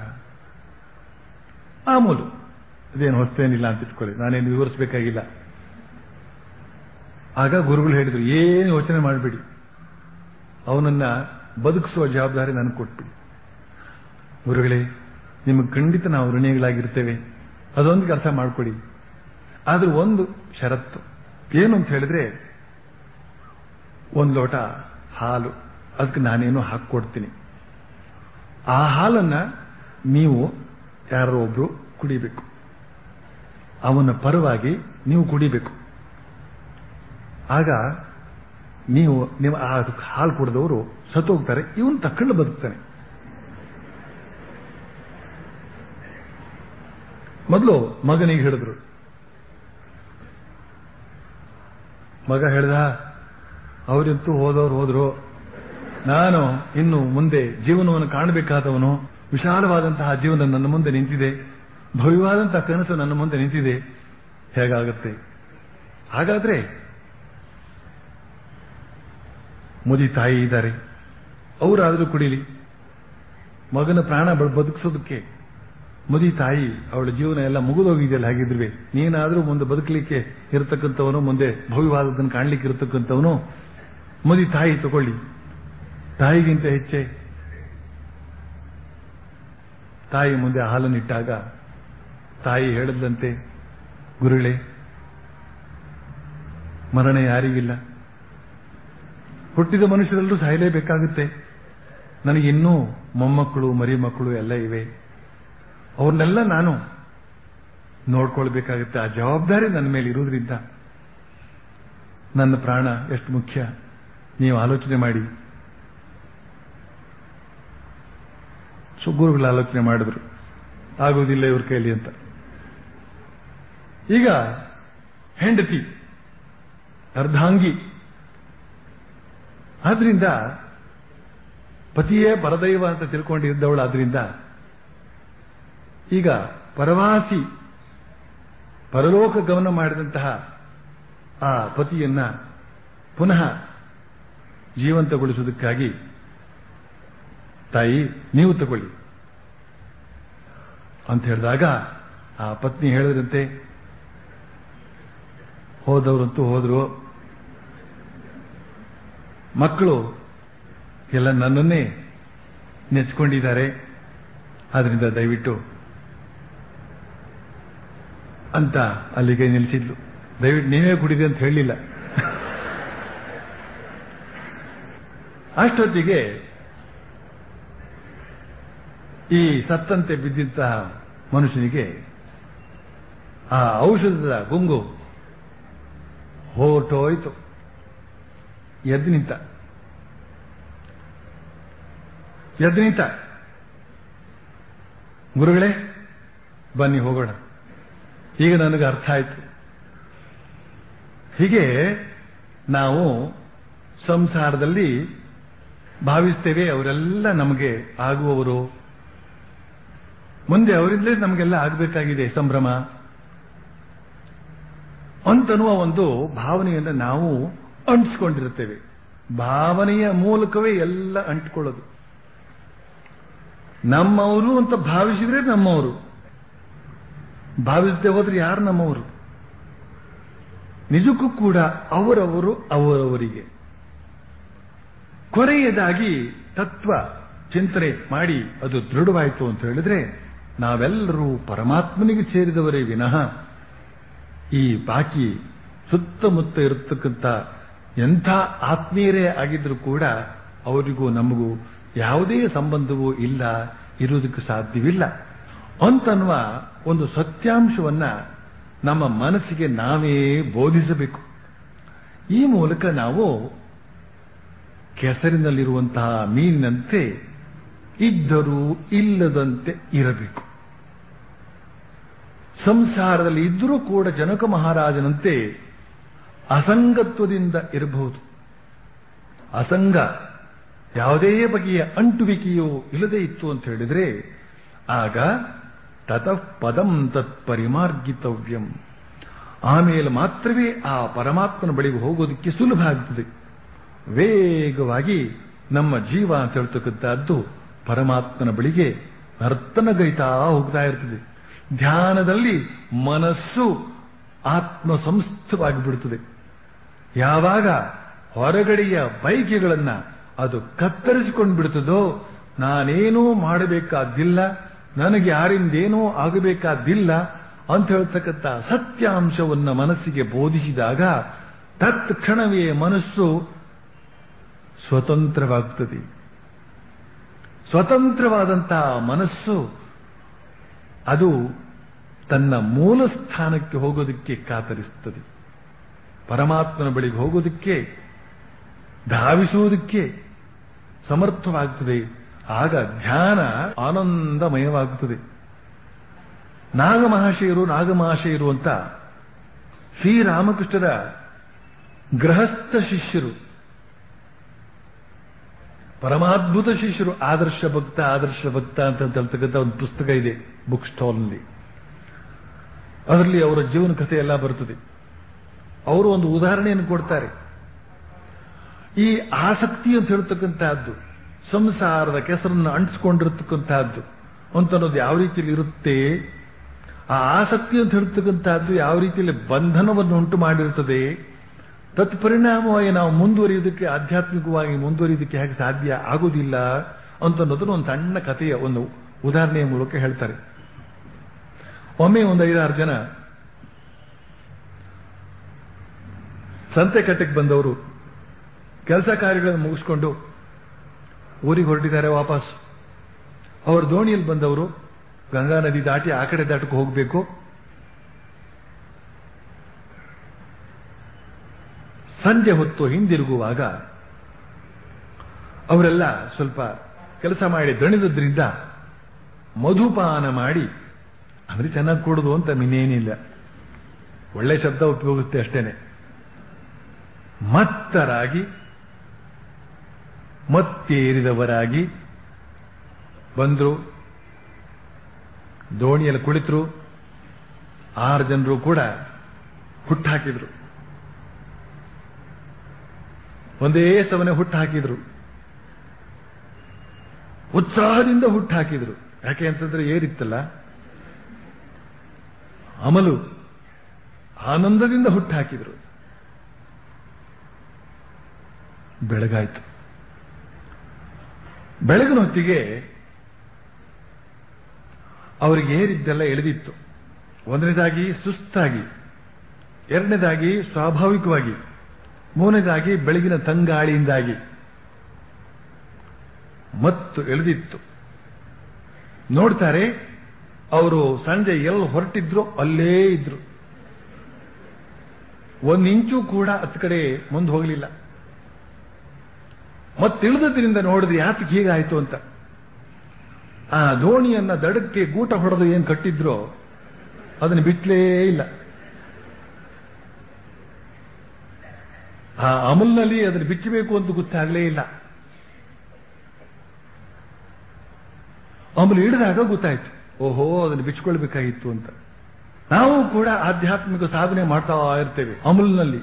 ಮಾಮೂಲು ಅದೇನು ಹೊಸ್ತೇನಿಲ್ಲ ಅಂತ ಇಟ್ಕೊಳ್ಳಿ ನಾನೇನು ವಿವರಿಸಬೇಕಾಗಿಲ್ಲ ಆಗ ಗುರುಗಳು ಹೇಳಿದ್ರು ಏನು ಯೋಚನೆ ಮಾಡಬೇಡಿ ಅವನನ್ನ ಬದುಕಿಸುವ ಜವಾಬ್ದಾರಿ ನನಗೆ ಕೊಟ್ಬಿಡಿ ಗುರುಗಳೇ ನಿಮಗೆ ಖಂಡಿತ ನಾವು ಋಣಿಗಳಾಗಿರ್ತೇವೆ ಅದೊಂದು ಕೆಲಸ ಮಾಡಿಕೊಡಿ ಆದ್ರೆ ಒಂದು ಷರತ್ತು ಏನು ಅಂತ ಹೇಳಿದ್ರೆ ಒಂದು ಲೋಟ ಹಾಲು ಅದಕ್ಕೆ ನಾನೇನು ಹಾಕ್ಕೊಡ್ತೀನಿ ಆ ಹಾಲನ್ನ ನೀವು ಯಾರೋ ಒಬ್ರು ಕುಡಿಬೇಕು ಅವನ ಪರವಾಗಿ ನೀವು ಕುಡಿಬೇಕು ಆಗ ನೀವು ನೀವು ಆ ಹಾಲು ಕುಡಿದವರು ಸತ್ತೋಗ್ತಾರೆ ಇವನು ತಕೊಂಡು ಬದುಕ್ತಾನೆ ಮೊದಲು ಮಗನಿಗೆ ಹೇಳಿದ್ರು ಮಗ ಹೇಳ್ದ ಅವರಂತೂ ಹೋದವ್ರು ಹೋದ್ರು ನಾನು ಇನ್ನು ಮುಂದೆ ಜೀವನವನ್ನು ಕಾಣಬೇಕಾದವನು ವಿಶಾಲವಾದಂತಹ ಜೀವನ ನನ್ನ ಮುಂದೆ ನಿಂತಿದೆ ಭವ್ಯವಾದಂತಹ ಕನಸು ನನ್ನ ಮುಂದೆ ನಿಂತಿದೆ ಹೇಗಾಗುತ್ತೆ ಹಾಗಾದ್ರೆ ಮುದಿ ತಾಯಿ ಇದ್ದಾರೆ ಅವರಾದರೂ ಕುಡಿಲಿ ಮಗನ ಪ್ರಾಣ ಬ- ಬದುಕಿಸೋದಕ್ಕೆ ಮುದಿ ತಾಯಿ ಅವಳ ಜೀವನ ಎಲ್ಲ ಮುಗಿದೋಗಿದೆಯಲ್ಲ ಹಾಗಿದ್ರುವೆ ನೀನಾದರೂ ಮುಂದೆ ಬದುಕಲಿಕ್ಕೆ ಇರತಕ್ಕಂಥವನು ಮುಂದೆ ಭವ್ಯವಾದದನ್ನು ಕಾಣಲಿಕ್ಕೆ ಇರತಕ್ಕಂಥವನು ಮುದಿ ತಾಯಿ ತಗೊಳ್ಳಿ ತಾಯಿಗಿಂತ ಹೆಚ್ಚೆ ತಾಯಿ ಮುಂದೆ ಹಾಲನ್ನಿಟ್ಟಾಗ ತಾಯಿ ಹೇಳಿದಂತೆ ಗುರುಗಳೇ ಮರಣ ಯಾರಿಗಿಲ್ಲ ಹುಟ್ಟಿದ ಮನುಷ್ಯರೆಲ್ಲರೂ ಸಾಯಲೇಬೇಕಾಗುತ್ತೆ ನನಗಿನ್ನೂ ಮೊಮ್ಮಕ್ಕಳು ಮರಿ ಮಕ್ಕಳು ಎಲ್ಲ ಇವೆ ಅವ್ರನ್ನೆಲ್ಲ ನಾನು ನೋಡ್ಕೊಳ್ಬೇಕಾಗುತ್ತೆ ಆ ಜವಾಬ್ದಾರಿ ನನ್ನ ಮೇಲೆ ಇರುವುದರಿಂದ ನನ್ನ ಪ್ರಾಣ ಎಷ್ಟು ಮುಖ್ಯ ನೀವು ಆಲೋಚನೆ ಮಾಡಿ ಸೊ ಗುರುಗಳು ಆಲೋಚನೆ ಮಾಡಿದ್ರು ಆಗುವುದಿಲ್ಲ ಇವ್ರ ಕೈಲಿ ಅಂತ ಈಗ ಹೆಂಡತಿ ಅರ್ಧಾಂಗಿ ಆದ್ರಿಂದ ಪತಿಯೇ ಪರದೈವ ಅಂತ ತಿಳ್ಕೊಂಡಿದ್ದವಳು ಆದ್ರಿಂದ ಈಗ ಪರವಾಸಿ ಪರಲೋಕ ಗಮನ ಮಾಡಿದಂತಹ ಆ ಪತಿಯನ್ನ ಪುನಃ ಜೀವಂತಗೊಳಿಸುವುದಕ್ಕಾಗಿ ತಾಯಿ ನೀವು ತಗೊಳ್ಳಿ ಅಂತ ಹೇಳಿದಾಗ ಆ ಪತ್ನಿ ಹೇಳಿದ್ರಂತೆ ಹೋದವರಂತೂ ಹೋದ್ರು ಮಕ್ಕಳು ಎಲ್ಲ ನನ್ನನ್ನೇ ನೆಚ್ಕೊಂಡಿದ್ದಾರೆ ಆದ್ರಿಂದ ದಯವಿಟ್ಟು ಅಂತ ಅಲ್ಲಿಗೆ ನಿಲ್ಲಿಸಿದ್ಲು ದಯವಿಟ್ಟು ನೀವೇ ಕುಡಿದೆ ಅಂತ ಹೇಳಲಿಲ್ಲ ಅಷ್ಟೊತ್ತಿಗೆ ಈ ಸತ್ತಂತೆ ಬಿದ್ದಂತಹ ಮನುಷ್ಯನಿಗೆ ಆ ಔಷಧದ ಗುಂಗು ಹೊರಟೋಯ್ತು ಎದ್ದು ನಿಂತ ಎದ್ದು ನಿಂತ ಗುರುಗಳೇ ಬನ್ನಿ ಹೋಗೋಣ ಈಗ ನನಗೆ ಅರ್ಥ ಆಯ್ತು ಹೀಗೆ ನಾವು ಸಂಸಾರದಲ್ಲಿ ಭಾವಿಸ್ತೇವೆ ಅವರೆಲ್ಲ ನಮಗೆ ಆಗುವವರು ಮುಂದೆ ಅವರಿಂದಲೇ ನಮಗೆಲ್ಲ ಆಗಬೇಕಾಗಿದೆ ಸಂಭ್ರಮ ಅಂತನ್ನುವ ಒಂದು ಭಾವನೆಯನ್ನು ನಾವು ಅಂಟಿಸ್ಕೊಂಡಿರುತ್ತೇವೆ ಭಾವನೆಯ ಮೂಲಕವೇ ಎಲ್ಲ ಅಂಟಿಕೊಳ್ಳೋದು ನಮ್ಮವರು ಅಂತ ಭಾವಿಸಿದ್ರೆ ನಮ್ಮವರು ಭಾವಿಸದೆ ಹೋದ್ರೆ ಯಾರು ನಮ್ಮವರು ನಿಜಕ್ಕೂ ಕೂಡ ಅವರವರು ಅವರವರಿಗೆ ಕೊನೆಯದಾಗಿ ತತ್ವ ಚಿಂತನೆ ಮಾಡಿ ಅದು ದೃಢವಾಯಿತು ಅಂತ ಹೇಳಿದ್ರೆ ನಾವೆಲ್ಲರೂ ಪರಮಾತ್ಮನಿಗೆ ಸೇರಿದವರೇ ವಿನಃ ಈ ಬಾಕಿ ಸುತ್ತಮುತ್ತ ಇರತಕ್ಕಂಥ ಎಂಥ ಆತ್ಮೀಯರೇ ಆಗಿದ್ರೂ ಕೂಡ ಅವರಿಗೂ ನಮಗೂ ಯಾವುದೇ ಸಂಬಂಧವೂ ಇಲ್ಲ ಇರುವುದಕ್ಕೆ ಸಾಧ್ಯವಿಲ್ಲ ಅಂತನ್ನುವ ಒಂದು ಸತ್ಯಾಂಶವನ್ನ ನಮ್ಮ ಮನಸ್ಸಿಗೆ ನಾವೇ ಬೋಧಿಸಬೇಕು ಈ ಮೂಲಕ ನಾವು ಕೆಸರಿನಲ್ಲಿರುವಂತಹ ಮೀನಿನಂತೆ ಇದ್ದರೂ ಇಲ್ಲದಂತೆ ಇರಬೇಕು ಸಂಸಾರದಲ್ಲಿ ಇದ್ದರೂ ಕೂಡ ಜನಕ ಮಹಾರಾಜನಂತೆ ಅಸಂಗತ್ವದಿಂದ ಇರಬಹುದು ಅಸಂಗ ಯಾವುದೇ ಬಗೆಯ ಅಂಟುವಿಕೆಯೋ ಇಲ್ಲದೆ ಇತ್ತು ಅಂತ ಹೇಳಿದ್ರೆ ಆಗ ತತಃ ಪದಂ ತತ್ ಪರಿಮಾರ್ಗಿತವ್ಯಂ ಆಮೇಲೆ ಮಾತ್ರವೇ ಆ ಪರಮಾತ್ಮನ ಬಳಿಗೆ ಹೋಗೋದಕ್ಕೆ ಸುಲಭ ಆಗ್ತದೆ ವೇಗವಾಗಿ ನಮ್ಮ ಜೀವ ಅಂತ ಹೇಳ್ತಕ್ಕಂಥದ್ದು ಪರಮಾತ್ಮನ ಬಳಿಗೆ ನರ್ತನಗೈತಾ ಹೋಗ್ತಾ ಇರ್ತದೆ ಧ್ಯಾನದಲ್ಲಿ ಮನಸ್ಸು ಆತ್ಮ ಸಂಸ್ಥವಾಗಿ ಬಿಡುತ್ತದೆ ಯಾವಾಗ ಹೊರಗಡೆಯ ಬೈಕೆಗಳನ್ನ ಅದು ಕತ್ತರಿಸಿಕೊಂಡು ಬಿಡ್ತದೋ ನಾನೇನೂ ಮಾಡಬೇಕಾದ್ದಿಲ್ಲ ನನಗೆ ಯಾರಿಂದೇನೂ ಆಗಬೇಕಾದ್ದಿಲ್ಲ ಅಂತ ಹೇಳ್ತಕ್ಕಂಥ ಸತ್ಯಾಂಶವನ್ನ ಮನಸ್ಸಿಗೆ ಬೋಧಿಸಿದಾಗ ತತ್ಕ್ಷಣವೇ ಮನಸ್ಸು ಸ್ವತಂತ್ರವಾಗುತ್ತದೆ ಸ್ವತಂತ್ರವಾದಂತಹ ಮನಸ್ಸು ಅದು ತನ್ನ ಮೂಲ ಸ್ಥಾನಕ್ಕೆ ಹೋಗೋದಕ್ಕೆ ಕಾತರಿಸುತ್ತದೆ ಪರಮಾತ್ಮನ ಬಳಿಗೆ ಹೋಗೋದಕ್ಕೆ ಧಾವಿಸುವುದಕ್ಕೆ ಸಮರ್ಥವಾಗುತ್ತದೆ ಆಗ ಧ್ಯಾನ ಆನಂದಮಯವಾಗುತ್ತದೆ ನಾಗಮಹಾಶಯರು ನಾಗಮಹಾಶಯರು ಅಂತ ಶ್ರೀರಾಮಕೃಷ್ಣರ ಗೃಹಸ್ಥ ಶಿಷ್ಯರು ಪರಮಾದ್ಭುತ ಶಿಷ್ಯರು ಆದರ್ಶ ಭಕ್ತ ಆದರ್ಶ ಭಕ್ತ ಅಂತ ಹೇಳ್ತಕ್ಕಂಥ ಒಂದು ಪುಸ್ತಕ ಇದೆ ಬುಕ್ ಸ್ಟಾಲ್ನಲ್ಲಿ ಅದರಲ್ಲಿ ಅವರ ಜೀವನ ಕಥೆ ಎಲ್ಲ ಬರುತ್ತದೆ ಅವರು ಒಂದು ಉದಾಹರಣೆಯನ್ನು ಕೊಡ್ತಾರೆ ಈ ಆಸಕ್ತಿ ಅಂತ ಹೇಳ್ತಕ್ಕಂತಹದ್ದು ಸಂಸಾರದ ಕೆಸರನ್ನು ಅಂಟಿಸ್ಕೊಂಡಿರತಕ್ಕಂತಹದ್ದು ಅಂತನ್ನೋದು ಯಾವ ರೀತಿಯಲ್ಲಿ ಇರುತ್ತೆ ಆ ಆಸಕ್ತಿ ಅಂತ ಹೇಳ್ತಕ್ಕಂತಹದ್ದು ಯಾವ ರೀತಿಯಲ್ಲಿ ಬಂಧನವನ್ನು ಉಂಟು ಮಾಡಿರುತ್ತದೆ ತತ್ಪರಿಣಾಮವಾಗಿ ನಾವು ಮುಂದುವರಿಯುವುದಕ್ಕೆ ಆಧ್ಯಾತ್ಮಿಕವಾಗಿ ಮುಂದುವರಿಯುವುದಕ್ಕೆ ಹೇಗೆ ಸಾಧ್ಯ ಆಗುವುದಿಲ್ಲ ಅಂತನ್ನೋದನ್ನು ಒಂದು ಸಣ್ಣ ಕಥೆಯ ಒಂದು ಉದಾಹರಣೆಯ ಮೂಲಕ ಹೇಳ್ತಾರೆ ಒಮ್ಮೆ ಒಂದು ಐದಾರು ಜನ ಸಂತೆ ಕಟ್ಟೆಗೆ ಬಂದವರು ಕೆಲಸ ಕಾರ್ಯಗಳನ್ನು ಮುಗಿಸ್ಕೊಂಡು ಊರಿಗೆ ಹೊರಟಿದ್ದಾರೆ ವಾಪಸ್ ಅವರು ದೋಣಿಯಲ್ಲಿ ಬಂದವರು ಗಂಗಾ ನದಿ ದಾಟಿ ಆ ಕಡೆ ದಾಟಕ್ಕೆ ಹೋಗಬೇಕು ಸಂಜೆ ಹೊತ್ತು ಹಿಂದಿರುಗುವಾಗ ಅವರೆಲ್ಲ ಸ್ವಲ್ಪ ಕೆಲಸ ಮಾಡಿ ದಣಿದದ್ರಿಂದ ಮಧುಪಾನ ಮಾಡಿ ಅಂದ್ರೆ ಚೆನ್ನಾಗಿ ಕೊಡುದು ಅಂತ ಇನ್ನೇನಿಲ್ಲ ಒಳ್ಳೆ ಶಬ್ದ ಉಪಯೋಗಿಸುತ್ತೆ ಅಷ್ಟೇನೆ ಮತ್ತರಾಗಿ ಮತ್ತೇರಿದವರಾಗಿ ಬಂದ್ರು ದೋಣಿಯಲ್ಲಿ ಕುಳಿತರು ಆರು ಜನರು ಕೂಡ ಹುಟ್ಟಾಕಿದ್ರು ಒಂದೇ ಸವನೆ ಹುಟ್ಟು ಹಾಕಿದ್ರು ಉತ್ಸಾಹದಿಂದ ಹುಟ್ಟು ಹಾಕಿದ್ರು ಯಾಕೆ ಅಂತಂದ್ರೆ ಏರಿತ್ತಲ್ಲ ಅಮಲು ಆನಂದದಿಂದ ಹುಟ್ಟು ಹಾಕಿದ್ರು ಬೆಳಗಾಯ್ತು ಬೆಳಗಿನ ಹೊತ್ತಿಗೆ ಅವರಿಗೆ ಏರಿದ್ದೆಲ್ಲ ಎಳೆದಿತ್ತು ಒಂದನೇದಾಗಿ ಸುಸ್ತಾಗಿ ಎರಡನೇದಾಗಿ ಸ್ವಾಭಾವಿಕವಾಗಿ ಮೂರನೇದಾಗಿ ಬೆಳಗಿನ ತಂಗಾಳಿಯಿಂದಾಗಿ ಮತ್ತು ಎಳೆದಿತ್ತು ನೋಡ್ತಾರೆ ಅವರು ಸಂಜೆ ಎಲ್ಲಿ ಹೊರಟಿದ್ರು ಅಲ್ಲೇ ಇದ್ರು ಒಂದು ಇಂಚು ಕೂಡ ಹತ್ತು ಕಡೆ ಮುಂದೆ ಹೋಗಲಿಲ್ಲ ಮತ್ತಿಳಿದ್ರಿಂದ ನೋಡಿದ್ರೆ ಯಾತಕ್ಕೆ ಹೀಗಾಯ್ತು ಅಂತ ಆ ದೋಣಿಯನ್ನ ದಡಕ್ಕೆ ಗೂಟ ಹೊಡೆದು ಏನು ಕಟ್ಟಿದ್ರೋ ಅದನ್ನು ಬಿಟ್ಲೇ ಇಲ್ಲ ಆ ಅಮಲ್ನಲ್ಲಿ ಅದನ್ನು ಬಿಚ್ಚಬೇಕು ಅಂತ ಗೊತ್ತಾಗಲೇ ಇಲ್ಲ ಅಮಲ್ ಹಿಡಿದಾಗ ಗೊತ್ತಾಯ್ತು ಓಹೋ ಅದನ್ನು ಬಿಚ್ಕೊಳ್ಬೇಕಾಗಿತ್ತು ಅಂತ ನಾವು ಕೂಡ ಆಧ್ಯಾತ್ಮಿಕ ಸಾಧನೆ ಮಾಡ್ತಾ ಇರ್ತೇವೆ ಅಮಲ್ನಲ್ಲಿ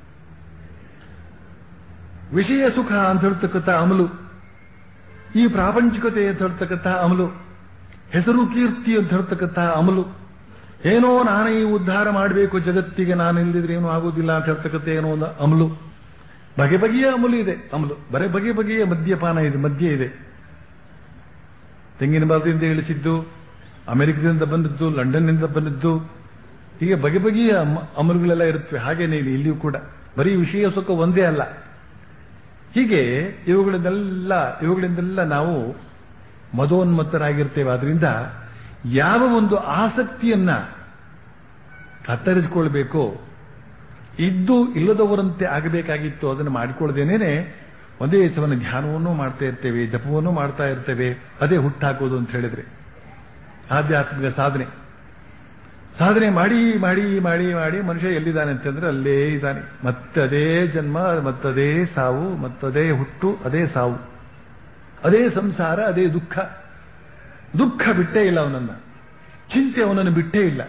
ವಿಷಯ ಸುಖ ಅಂತ ಹೇಳ್ತಕ್ಕಂಥ ಅಮಲು ಈ ಪ್ರಾಪಂಚಿಕತೆ ಅಂತ ಹೇಳ್ತಕ್ಕಂಥ ಅಮಲು ಹೆಸರು ಕೀರ್ತಿ ಅಂತ ಹೇಳ್ತಕ್ಕಂಥ ಅಮಲು ಏನೋ ನಾನೇ ಈ ಉದ್ಧಾರ ಮಾಡಬೇಕು ಜಗತ್ತಿಗೆ ನಾನು ಇಲ್ಲದಿದ್ರೆ ಏನೂ ಆಗೋದಿಲ್ಲ ಅಂತ ಹೇಳ್ತಕ್ಕಂಥ ಏನೋ ಒಂದು ಅಮಲು ಬಗೆ ಬಗೆಯ ಅಮಲು ಇದೆ ಅಮಲು ಬರೆ ಬಗೆ ಬಗೆಯ ಮದ್ಯಪಾನ ಇದೆ ಮದ್ಯ ಇದೆ ತೆಂಗಿನ ಮರದಿಂದ ಇಳಿಸಿದ್ದು ಅಮೆರಿಕದಿಂದ ಬಂದದ್ದು ಲಂಡನ್ನಿಂದ ಬಂದದ್ದು ಹೀಗೆ ಬಗೆ ಬಗೆಯ ಅಮ- ಅಮಲುಗಳೆಲ್ಲ ಇರುತ್ತವೆ ಹಾಗೇನೆ ಇಲ್ಲಿ ಇಲ್ಲಿಯೂ ಕೂಡ ಬರೀ ವಿಷಯ ಸುಖ ಒಂದೇ ಅಲ್ಲ ಹೀಗೆ ಇವುಗಳಿಂದೆಲ್ಲ ಇವುಗಳಿಂದೆಲ್ಲ ನಾವು ಮದೋನ್ಮತ್ತರಾಗಿರ್ತೇವೆ ಆದ್ರಿಂದ ಯಾವ ಒಂದು ಆಸಕ್ತಿಯನ್ನ ಕತ್ತರಿಸಿಕೊಳ್ಬೇಕೋ ಇದ್ದು ಇಲ್ಲದವರಂತೆ ಆಗಬೇಕಾಗಿತ್ತು ಅದನ್ನು ಮಾಡಿಕೊಳ್ಳದೇನೆ ಒಂದೇ ಸವನ ಧ್ಯಾನವನ್ನು ಮಾಡ್ತಾ ಇರ್ತೇವೆ ಜಪವನ್ನು ಮಾಡ್ತಾ ಇರ್ತೇವೆ ಅದೇ ಹುಟ್ಟಾಕೋದು ಅಂತ ಹೇಳಿದ್ರೆ ಆಧ್ಯಾತ್ಮಿಕ ಸಾಧನೆ ಸಾಧನೆ ಮಾಡಿ ಮಾಡಿ ಮಾಡಿ ಮಾಡಿ ಮನುಷ್ಯ ಎಲ್ಲಿದ್ದಾನೆ ಅಂತಂದ್ರೆ ಅಲ್ಲೇ ಇದ್ದಾನೆ ಮತ್ತದೇ ಜನ್ಮ ಮತ್ತದೇ ಸಾವು ಮತ್ತದೇ ಹುಟ್ಟು ಅದೇ ಸಾವು ಅದೇ ಸಂಸಾರ ಅದೇ ದುಃಖ ದುಃಖ ಬಿಟ್ಟೇ ಇಲ್ಲ ಅವನನ್ನ ಚಿಂತೆ ಅವನನ್ನು ಬಿಟ್ಟೇ ಇಲ್ಲ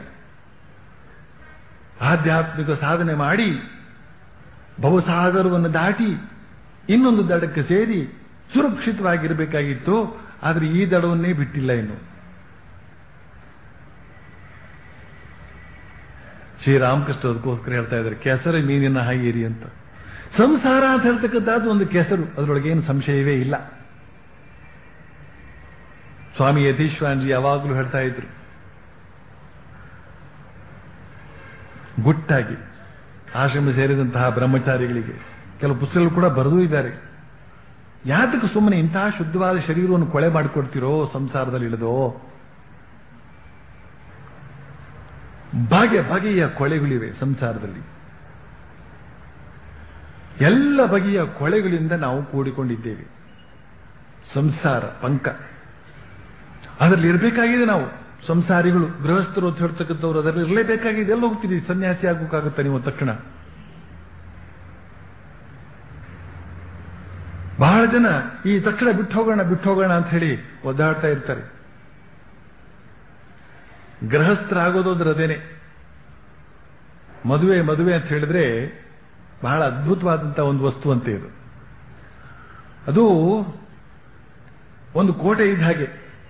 ಆಧ್ಯಾತ್ಮಿಕ ಸಾಧನೆ ಮಾಡಿ ಭವಸಾಗರವನ್ನು ದಾಟಿ ಇನ್ನೊಂದು ದಡಕ್ಕೆ ಸೇರಿ ಸುರಕ್ಷಿತವಾಗಿರಬೇಕಾಗಿತ್ತು ಆದರೆ ಈ ದಡವನ್ನೇ ಬಿಟ್ಟಿಲ್ಲ ಇನ್ನು ಶ್ರೀರಾಮಕೃಷ್ಣ ಅದಕ್ಕೋಸ್ಕರ ಹೇಳ್ತಾ ಇದ್ದಾರೆ ಕೆಸರ ಮೀನಿನ ಹಾಗೇರಿ ಅಂತ ಸಂಸಾರ ಅಂತ ಹೇಳ್ತಕ್ಕಂಥದ್ದು ಒಂದು ಕೆಸರು ಅದರೊಳಗೆ ಏನು ಸಂಶಯವೇ ಇಲ್ಲ ಸ್ವಾಮಿ ಯತೀಶ್ವರನ್ಜಿ ಯಾವಾಗಲೂ ಹೇಳ್ತಾ ಇದ್ರು ಗುಟ್ಟಾಗಿ ಆಶ್ರಮ ಸೇರಿದಂತಹ ಬ್ರಹ್ಮಚಾರಿಗಳಿಗೆ ಕೆಲವು ಪುಸ್ತಕಗಳು ಕೂಡ ಬರೆದೂ ಇದ್ದಾರೆ ಯಾತಕ್ಕೆ ಸುಮ್ಮನೆ ಇಂತಹ ಶುದ್ಧವಾದ ಶರೀರವನ್ನು ಕೊಳೆ ಮಾಡಿಕೊಡ್ತಿರೋ ಸಂಸಾರದಲ್ಲಿ ಇಳಿದೋ ಬಗೆ ಬಗೆಯ ಕೊಳೆಗಳಿವೆ ಸಂಸಾರದಲ್ಲಿ ಎಲ್ಲ ಬಗೆಯ ಕೊಳೆಗಳಿಂದ ನಾವು ಕೂಡಿಕೊಂಡಿದ್ದೇವೆ ಸಂಸಾರ ಪಂಕ ಅದರಲ್ಲಿ ಇರಬೇಕಾಗಿದೆ ನಾವು ಸಂಸಾರಿಗಳು ಗೃಹಸ್ಥರು ಅಂತ ಹೇಳ್ತಕ್ಕಂಥವ್ರು ಅದರಲ್ಲಿ ಇರಲೇಬೇಕಾಗಿದೆ ಎಲ್ಲ ಹೋಗ್ತೀರಿ ಸನ್ಯಾಸಿ ಆಗೋಕ್ಕಾಗುತ್ತೆ ನೀವು ತಕ್ಷಣ ಬಹಳ ಜನ ಈ ತಕ್ಷಣ ಬಿಟ್ಟು ಹೋಗೋಣ ಬಿಟ್ಟು ಹೋಗೋಣ ಅಂತ ಹೇಳಿ ಒದ್ದಾಡ್ತಾ ಇರ್ತಾರೆ ಗೃಹಸ್ಥರಾಗೋದು ಅಂದ್ರೆ ಅದೇನೆ ಮದುವೆ ಮದುವೆ ಅಂತ ಹೇಳಿದ್ರೆ ಬಹಳ ಅದ್ಭುತವಾದಂತಹ ಒಂದು ವಸ್ತು ಅಂತ ಇದು ಅದು ಒಂದು ಕೋಟೆ ಇದ್ದ ಹಾಗೆ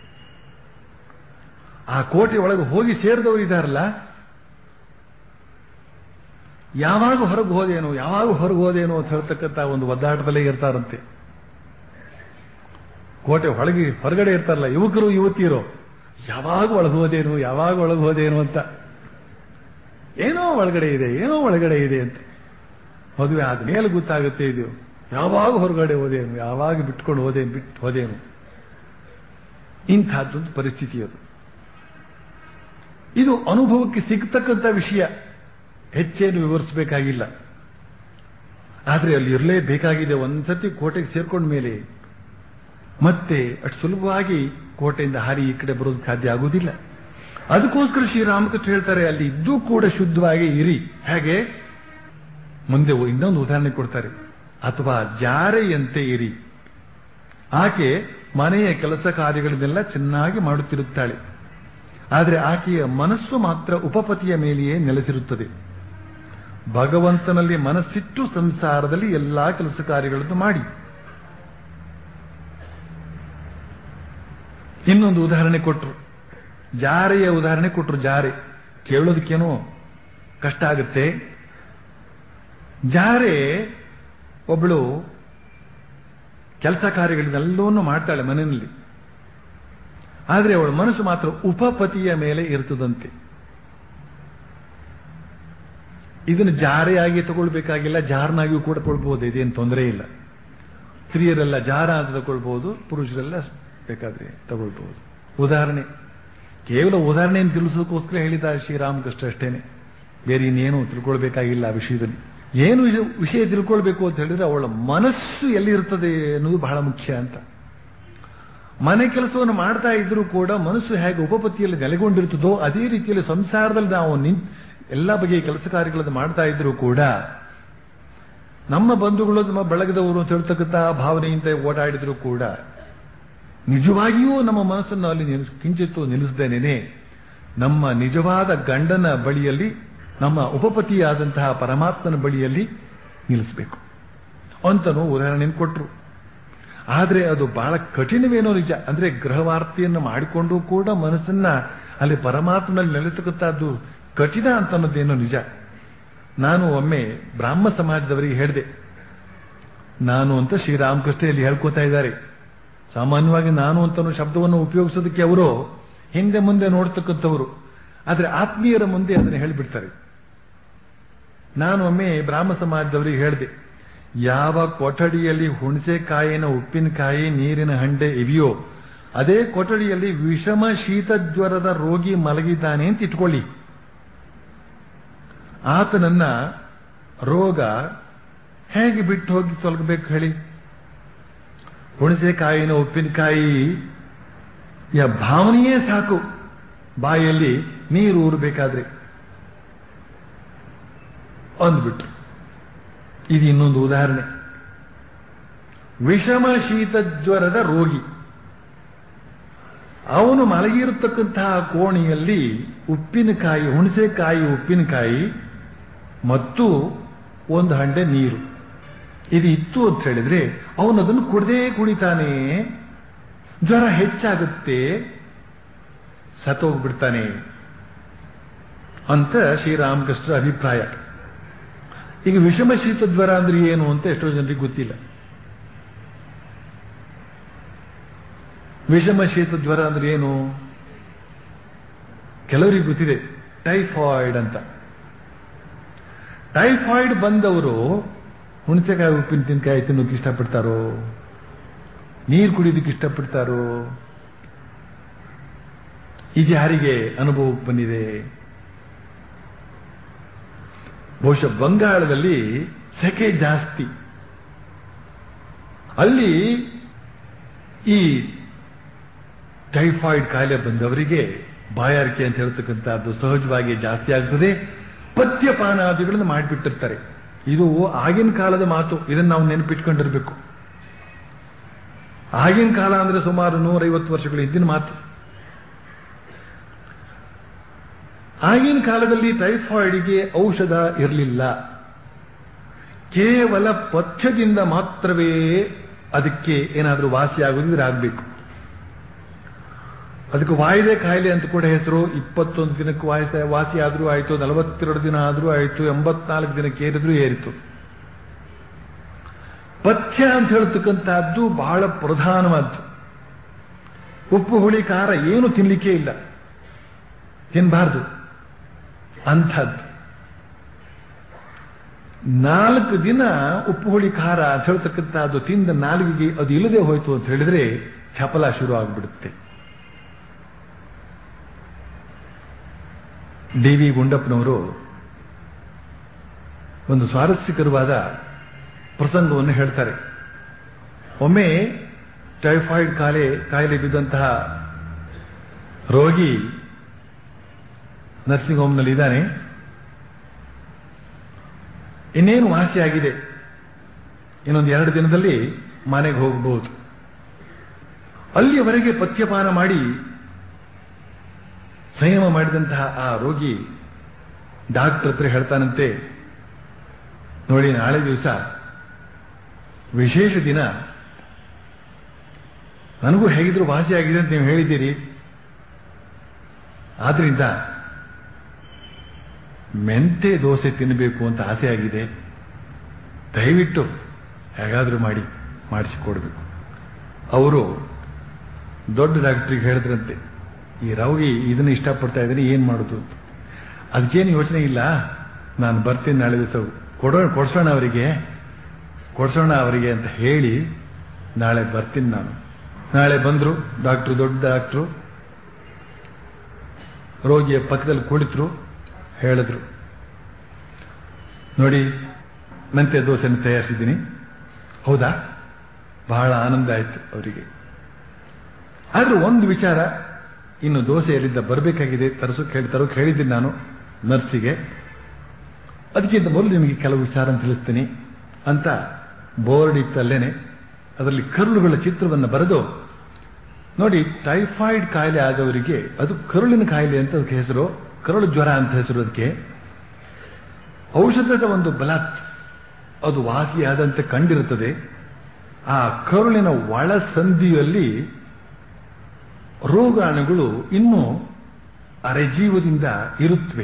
ಆ ಕೋಟೆ ಒಳಗೆ ಹೋಗಿ ಸೇರಿದವರು ಇದ್ದಾರಲ್ಲ ಯಾವಾಗ ಹೊರಗೆ ಹೋದೇನು ಯಾವಾಗ ಹೊರಗೆ ಹೋದೇನು ಅಂತ ಹೇಳ್ತಕ್ಕಂಥ ಒಂದು ಒದ್ದಾಟದಲ್ಲೇ ಇರ್ತಾರಂತೆ ಕೋಟೆ ಒಳಗೆ ಹೊರಗಡೆ ಇರ್ತಾರಲ್ಲ ಯುವಕರು ಯುವತಿಯರು ಯಾವಾಗ ಒಳಗೆ ಹೋದೇನು ಯಾವಾಗ ಒಳಗೆ ಹೋದೇನು ಅಂತ ಏನೋ ಒಳಗಡೆ ಇದೆ ಏನೋ ಒಳಗಡೆ ಇದೆ ಅಂತ ಮದುವೆ ಆದ್ಮೇಲೆ ಗೊತ್ತಾಗುತ್ತೆ ಇದು ಯಾವಾಗ ಹೊರಗಡೆ ಹೋದೇನು ಯಾವಾಗ ಬಿಟ್ಕೊಂಡು ಹೋದೇನು ಬಿಟ್ಟು ಹೋದೇನು ಇಂಥದ್ದೊಂದು ಪರಿಸ್ಥಿತಿ ಅದು ಇದು ಅನುಭವಕ್ಕೆ ಸಿಗ್ತಕ್ಕಂಥ ವಿಷಯ ಹೆಚ್ಚೇನು ವಿವರಿಸಬೇಕಾಗಿಲ್ಲ ಆದರೆ ಅಲ್ಲಿ ಇರಲೇಬೇಕಾಗಿದೆ ಒಂದ್ಸತಿ ಕೋಟೆಗೆ ಸೇರ್ಕೊಂಡ ಮೇಲೆ ಮತ್ತೆ ಅಷ್ಟು ಸುಲಭವಾಗಿ ಕೋಟೆಯಿಂದ ಹಾರಿ ಈ ಕಡೆ ಬರೋದಕ್ಕೆ ಸಾಧ್ಯ ಆಗುವುದಿಲ್ಲ ಅದಕ್ಕೋಸ್ಕರ ಶ್ರೀರಾಮಕೃಷ್ಣ ಹೇಳ್ತಾರೆ ಅಲ್ಲಿ ಇದ್ದೂ ಕೂಡ ಶುದ್ಧವಾಗಿ ಇರಿ ಹೇಗೆ ಮುಂದೆ ಇನ್ನೊಂದು ಉದಾಹರಣೆ ಕೊಡ್ತಾರೆ ಅಥವಾ ಜಾರೆಯಂತೆ ಇರಿ ಆಕೆ ಮನೆಯ ಕೆಲಸ ಕಾರ್ಯಗಳನ್ನೆಲ್ಲ ಚೆನ್ನಾಗಿ ಮಾಡುತ್ತಿರುತ್ತಾಳೆ ಆದರೆ ಆಕೆಯ ಮನಸ್ಸು ಮಾತ್ರ ಉಪಪತಿಯ ಮೇಲೆಯೇ ನೆಲೆಸಿರುತ್ತದೆ ಭಗವಂತನಲ್ಲಿ ಮನಸ್ಸಿಟ್ಟು ಸಂಸಾರದಲ್ಲಿ ಎಲ್ಲಾ ಕೆಲಸ ಕಾರ್ಯಗಳನ್ನು ಮಾಡಿ ಇನ್ನೊಂದು ಉದಾಹರಣೆ ಕೊಟ್ಟರು ಜಾರೆಯ ಉದಾಹರಣೆ ಕೊಟ್ಟರು ಜಾರೆ ಕೇಳೋದಕ್ಕೇನೋ ಕಷ್ಟ ಆಗುತ್ತೆ ಜಾರೆ ಒಬ್ಬಳು ಕೆಲಸ ಕಾರ್ಯಗಳನ್ನೆಲ್ಲವನ್ನೂ ಮಾಡ್ತಾಳೆ ಮನೆಯಲ್ಲಿ ಆದರೆ ಅವಳ ಮನಸ್ಸು ಮಾತ್ರ ಉಪಪತಿಯ ಮೇಲೆ ಇರ್ತದಂತೆ ಇದನ್ನು ಜಾರೆಯಾಗಿ ತಗೊಳ್ಬೇಕಾಗಿಲ್ಲ ಜಾರನಾಗಿಯೂ ಕೂಡ ತಗೊಳ್ಬಹುದು ಇದೇನು ತೊಂದರೆ ಇಲ್ಲ ಸ್ತ್ರೀಯರೆಲ್ಲ ಜಾರ ಅಂತ ತಗೊಳ್ಬಹುದು ಪುರುಷರೆಲ್ಲ ಬೇಕಾದ್ರೆ ತಗೊಳ್ಬಹುದು ಉದಾಹರಣೆ ಕೇವಲ ಉದಾಹರಣೆಯನ್ನು ತಿಳಿಸೋದಕ್ಕೋಸ್ಕರ ಹೇಳಿದ ಶ್ರೀರಾಮಕೃಷ್ಣ ಅಷ್ಟೇನೆ ಬೇರೆ ಇನ್ನೇನು ತಿಳ್ಕೊಳ್ಬೇಕಾಗಿಲ್ಲ ಆ ವಿಷಯದಲ್ಲಿ ಏನು ವಿಷಯ ತಿಳ್ಕೊಳ್ಬೇಕು ಅಂತ ಹೇಳಿದ್ರೆ ಅವಳ ಮನಸ್ಸು ಎಲ್ಲಿರ್ತದೆ ಅನ್ನೋದು ಬಹಳ ಮುಖ್ಯ ಅಂತ ಮನೆ ಕೆಲಸವನ್ನು ಮಾಡ್ತಾ ಇದ್ರೂ ಕೂಡ ಮನಸ್ಸು ಹೇಗೆ ಉಪಪತ್ತಿಯಲ್ಲಿ ನೆಲೆಗೊಂಡಿರ್ತದೋ ಅದೇ ರೀತಿಯಲ್ಲಿ ಸಂಸಾರದಲ್ಲಿ ನಾವು ನಿನ್ ಎಲ್ಲ ಬಗೆಯ ಕೆಲಸ ಕಾರ್ಯಗಳನ್ನು ಮಾಡ್ತಾ ಇದ್ರೂ ಕೂಡ ನಮ್ಮ ಬಂಧುಗಳು ನಮ್ಮ ಬಳಗದವರು ಅಂತ ಹೇಳ್ತಕ್ಕಂಥ ಭಾವನೆಯಿಂದ ಓಡಾಡಿದ್ರು ಕೂಡ ನಿಜವಾಗಿಯೂ ನಮ್ಮ ಮನಸ್ಸನ್ನು ಅಲ್ಲಿ ನಿಲ್ಲಿಸ್ ಕಿಂಚಿತ್ತು ನಿಲ್ಲಿಸದೇನೆ ನಮ್ಮ ನಿಜವಾದ ಗಂಡನ ಬಳಿಯಲ್ಲಿ ನಮ್ಮ ಉಪಪತಿಯಾದಂತಹ ಪರಮಾತ್ಮನ ಬಳಿಯಲ್ಲಿ ನಿಲ್ಲಿಸಬೇಕು ಅಂತನೂ ಉದಾಹರಣೆಯನ್ನು ಕೊಟ್ಟರು ಆದರೆ ಅದು ಬಹಳ ಕಠಿಣವೇನೋ ನಿಜ ಅಂದ್ರೆ ಗೃಹವಾರ್ತೆಯನ್ನು ಮಾಡಿಕೊಂಡು ಕೂಡ ಮನಸ್ಸನ್ನ ಅಲ್ಲಿ ಪರಮಾತ್ಮನಲ್ಲಿ ನೆಲೆತಕ್ಕಂಥದ್ದು ಕಠಿಣ ಅಂತ ಅನ್ನೋದೇನೋ ನಿಜ ನಾನು ಒಮ್ಮೆ ಬ್ರಾಹ್ಮ ಸಮಾಜದವರಿಗೆ ಹೇಳಿದೆ ನಾನು ಅಂತ ಶ್ರೀರಾಮಕೃಷ್ಣ ಇಲ್ಲಿ ಹೇಳ್ಕೊತಾ ಇದ್ದಾರೆ ಸಾಮಾನ್ಯವಾಗಿ ನಾನು ಅಂತ ಶಬ್ದವನ್ನು ಉಪಯೋಗಿಸೋದಕ್ಕೆ ಅವರು ಹಿಂದೆ ಮುಂದೆ ನೋಡ್ತಕ್ಕಂಥವರು ಆದರೆ ಆತ್ಮೀಯರ ಮುಂದೆ ಅದನ್ನು ಹೇಳಿಬಿಡ್ತಾರೆ ನಾನು ಒಮ್ಮೆ ಬ್ರಾಹ್ಮ ಸಮಾಜದವರಿಗೆ ಹೇಳಿದೆ ಯಾವ ಕೊಠಡಿಯಲ್ಲಿ ಹುಣಸೆಕಾಯಿನ ಉಪ್ಪಿನಕಾಯಿ ನೀರಿನ ಹಂಡೆ ಇವೆಯೋ ಅದೇ ಕೊಠಡಿಯಲ್ಲಿ ವಿಷಮ ಶೀತ ಜ್ವರದ ರೋಗಿ ಮಲಗಿದ್ದಾನೆ ಅಂತ ಇಟ್ಕೊಳ್ಳಿ ಆತನನ್ನ ರೋಗ ಹೇಗೆ ಬಿಟ್ಟು ಹೋಗಿ ತೊಲಗಬೇಕು ಹೇಳಿ ಹುಣಸೆಕಾಯಿನ ಉಪ್ಪಿನಕಾಯಿ ಯ ಭಾವನೆಯೇ ಸಾಕು ಬಾಯಲ್ಲಿ ನೀರು ಊರಬೇಕಾದ್ರೆ ಅಂದ್ಬಿಟ್ರು ಇದು ಇನ್ನೊಂದು ಉದಾಹರಣೆ ವಿಷಮ ಶೀತ ಜ್ವರದ ರೋಗಿ ಅವನು ಮಲಗಿರತಕ್ಕಂತಹ ಕೋಣೆಯಲ್ಲಿ ಉಪ್ಪಿನಕಾಯಿ ಹುಣಸೆಕಾಯಿ ಉಪ್ಪಿನಕಾಯಿ ಮತ್ತು ಒಂದು ಹಂಡೆ ನೀರು ಇದು ಇತ್ತು ಅಂತ ಹೇಳಿದ್ರೆ ಅವನು ಅದನ್ನು ಕುಡದೇ ಕುಡಿತಾನೆ ಜ್ವರ ಹೆಚ್ಚಾಗುತ್ತೆ ಸತ್ತೋಗ್ಬಿಡ್ತಾನೆ ಅಂತ ಶ್ರೀರಾಮಕೃಷ್ಣ ಅಭಿಪ್ರಾಯ ಈಗ ವಿಷಮ ಶೀತ ಜ್ವರ ಅಂದ್ರೆ ಏನು ಅಂತ ಎಷ್ಟೋ ಜನರಿಗೆ ಗೊತ್ತಿಲ್ಲ ವಿಷಮ ಶೀತ ಜ್ವರ ಅಂದ್ರೆ ಏನು ಕೆಲವರಿಗೆ ಗೊತ್ತಿದೆ ಟೈಫಾಯ್ಡ್ ಅಂತ ಟೈಫಾಯ್ಡ್ ಬಂದವರು ಹುಣಸೆಕಾಯಿ ಉಪ್ಪಿನಕಾಯಿ ತಿನ್ನೋಕೆ ಇಷ್ಟಪಡ್ತಾರೋ ನೀರು ಕುಡಿಯೋದಕ್ಕೆ ಇಷ್ಟಪಡ್ತಾರೋ ಇದು ಯಾರಿಗೆ ಅನುಭವಕ್ಕೆ ಬಂದಿದೆ ಬಹುಶಃ ಬಂಗಾಳದಲ್ಲಿ ಸೆಕೆ ಜಾಸ್ತಿ ಅಲ್ಲಿ ಈ ಟೈಫಾಯ್ಡ್ ಕಾಯಿಲೆ ಬಂದವರಿಗೆ ಬಾಯಾರಿಕೆ ಅಂತ ಹೇಳ್ತಕ್ಕಂಥದ್ದು ಸಹಜವಾಗಿ ಜಾಸ್ತಿ ಆಗ್ತದೆ ಪಥ್ಯಪಾನಾದಿಗಳನ್ನು ಮಾಡಿಬಿಟ್ಟಿರ್ತಾರೆ ಇದು ಆಗಿನ ಕಾಲದ ಮಾತು ಇದನ್ನು ನಾವು ನೆನಪಿಟ್ಕೊಂಡಿರ್ಬೇಕು ಆಗಿನ ಕಾಲ ಅಂದ್ರೆ ಸುಮಾರು ನೂರೈವತ್ತು ವರ್ಷಗಳ ಹಿಂದಿನ ಮಾತು ಆಗಿನ ಕಾಲದಲ್ಲಿ ಟೈಫಾಯ್ಡ್ಗೆ ಔಷಧ ಇರಲಿಲ್ಲ ಕೇವಲ ಪಥ್ಯದಿಂದ ಮಾತ್ರವೇ ಅದಕ್ಕೆ ಏನಾದರೂ ವಾಸಿ ಆಗೋದಿದ್ರೆ ಆಗಬೇಕು ಅದಕ್ಕೆ ವಾಯಿದೆ ಕಾಯಿಲೆ ಅಂತ ಕೂಡ ಹೆಸರು ಇಪ್ಪತ್ತೊಂದು ದಿನಕ್ಕೆ ವಾಯಿಸ ವಾಸಿ ಆದರೂ ಆಯಿತು ನಲವತ್ತೆರಡು ದಿನ ಆದರೂ ಆಯಿತು ಎಂಬತ್ನಾಲ್ಕು ದಿನಕ್ಕೆ ಏರಿದ್ರೂ ಏರಿತು ಪಥ್ಯ ಅಂತ ಹೇಳ್ತಕ್ಕಂಥದ್ದು ಬಹಳ ಪ್ರಧಾನವಾದ್ದು ಉಪ್ಪು ಹುಳಿ ಖಾರ ಏನು ತಿನ್ಲಿಕ್ಕೆ ಇಲ್ಲ ತಿನ್ನಬಾರ್ದು ಅಂಥದ್ದು ನಾಲ್ಕು ದಿನ ಉಪ್ಪು ಹುಳಿ ಖಾರ ಅಂತ ಹೇಳ್ತಕ್ಕಂಥದ್ದು ತಿಂದ ನಾಲ್ಗಿಗೆ ಅದು ಇಲ್ಲದೆ ಹೋಯ್ತು ಅಂತ ಹೇಳಿದ್ರೆ ಚಪಲ ಶುರು ಆಗಿಬಿಡುತ್ತೆ ಡಿ ವಿ ಗುಂಡಪ್ಪನವರು ಒಂದು ಸ್ವಾರಸ್ಯಕರವಾದ ಪ್ರಸಂಗವನ್ನು ಹೇಳ್ತಾರೆ ಒಮ್ಮೆ ಟೈಫಾಯ್ಡ್ ಕಾಯಿಲೆ ಕಾಯಿಲೆ ಬಿದ್ದಂತಹ ರೋಗಿ ನರ್ಸಿಂಗ್ ಹೋಮ್ನಲ್ಲಿ ಇದ್ದಾನೆ ಇನ್ನೇನು ವಾಸಿಯಾಗಿದೆ ಇನ್ನೊಂದು ಎರಡು ದಿನದಲ್ಲಿ ಮನೆಗೆ ಹೋಗಬಹುದು ಅಲ್ಲಿಯವರೆಗೆ ಪಥ್ಯಪಾನ ಮಾಡಿ ಸಂಯಮ ಮಾಡಿದಂತಹ ಆ ರೋಗಿ ಡಾಕ್ಟರ್ ಹತ್ರ ಹೇಳ್ತಾನಂತೆ ನೋಡಿ ನಾಳೆ ದಿವಸ ವಿಶೇಷ ದಿನ ನನಗೂ ಹೇಗಿದ್ರು ವಾಸಿಯಾಗಿದೆ ಅಂತ ನೀವು ಹೇಳಿದ್ದೀರಿ ಆದ್ರಿಂದ ಮೆಂತೆ ದೋಸೆ ತಿನ್ನಬೇಕು ಅಂತ ಆಸೆ ಆಗಿದೆ ದಯವಿಟ್ಟು ಹೇಗಾದ್ರೂ ಮಾಡಿ ಮಾಡಿಸಿಕೊಡ್ಬೇಕು ಅವರು ದೊಡ್ಡ ಡಾಕ್ಟ್ರಿಗೆ ಹೇಳಿದ್ರಂತೆ ಈ ರವಿ ಇದನ್ನ ಇಷ್ಟಪಡ್ತಾ ಇದ್ದೀನಿ ಏನ್ ಮಾಡೋದು ಅಂತ ಅದಕ್ಕೇನು ಯೋಚನೆ ಇಲ್ಲ ನಾನು ಬರ್ತೀನಿ ನಾಳೆ ದಿವಸ ಕೊಡೋ ಕೊಡ್ಸೋಣ ಅವರಿಗೆ ಕೊಡ್ಸೋಣ ಅವರಿಗೆ ಅಂತ ಹೇಳಿ ನಾಳೆ ಬರ್ತೀನಿ ನಾನು ನಾಳೆ ಬಂದ್ರು ಡಾಕ್ಟ್ರು ದೊಡ್ಡ ಡಾಕ್ಟ್ರು ರೋಗಿಯ ಪಕ್ಕದಲ್ಲಿ ಕುಳಿತರು ಹೇಳಿದ್ರು ನೋಡಿ ಮೆಂತ್ಯ ದೋಸೆಯನ್ನು ತಯಾರಿಸಿದ್ದೀನಿ ಹೌದಾ ಬಹಳ ಆನಂದ ಆಯ್ತು ಅವರಿಗೆ ಆದ್ರೆ ಒಂದು ವಿಚಾರ ಇನ್ನು ದೋಸೆ ಎಲ್ಲಿಂದ ಬರಬೇಕಾಗಿದೆ ತರಿಸೋಕೆ ಹೇಳ್ತಾರೋ ಹೇಳಿದ್ದೀನಿ ನಾನು ನರ್ಸಿಗೆ ಅದಕ್ಕಿಂತ ಮೊದಲು ನಿಮಗೆ ಕೆಲವು ವಿಚಾರ ತಿಳಿಸ್ತೀನಿ ಅಂತ ಬೋರ್ಡ್ ಇತ್ತಲ್ಲೇನೆ ಅದರಲ್ಲಿ ಕರುಳುಗಳ ಚಿತ್ರವನ್ನು ಬರೆದು ನೋಡಿ ಟೈಫಾಯ್ಡ್ ಕಾಯಿಲೆ ಆದವರಿಗೆ ಅದು ಕರುಳಿನ ಕಾಯಿಲೆ ಅಂತ ಅದಕ್ಕೆ ಹೆಸರು ಕರುಳು ಜ್ವರ ಅಂತ ಹೆಸರು ಅದಕ್ಕೆ ಔಷಧದ ಒಂದು ಬಲ ಅದು ವಾಸಿಯಾದಂತೆ ಕಂಡಿರುತ್ತದೆ ಆ ಕರುಳಿನ ಒಳಸಂಧಿಯಲ್ಲಿ ರೋಗಾಣುಗಳು ಇನ್ನೂ ಅರೆಜೀವದಿಂದ ಇರುತ್ತವೆ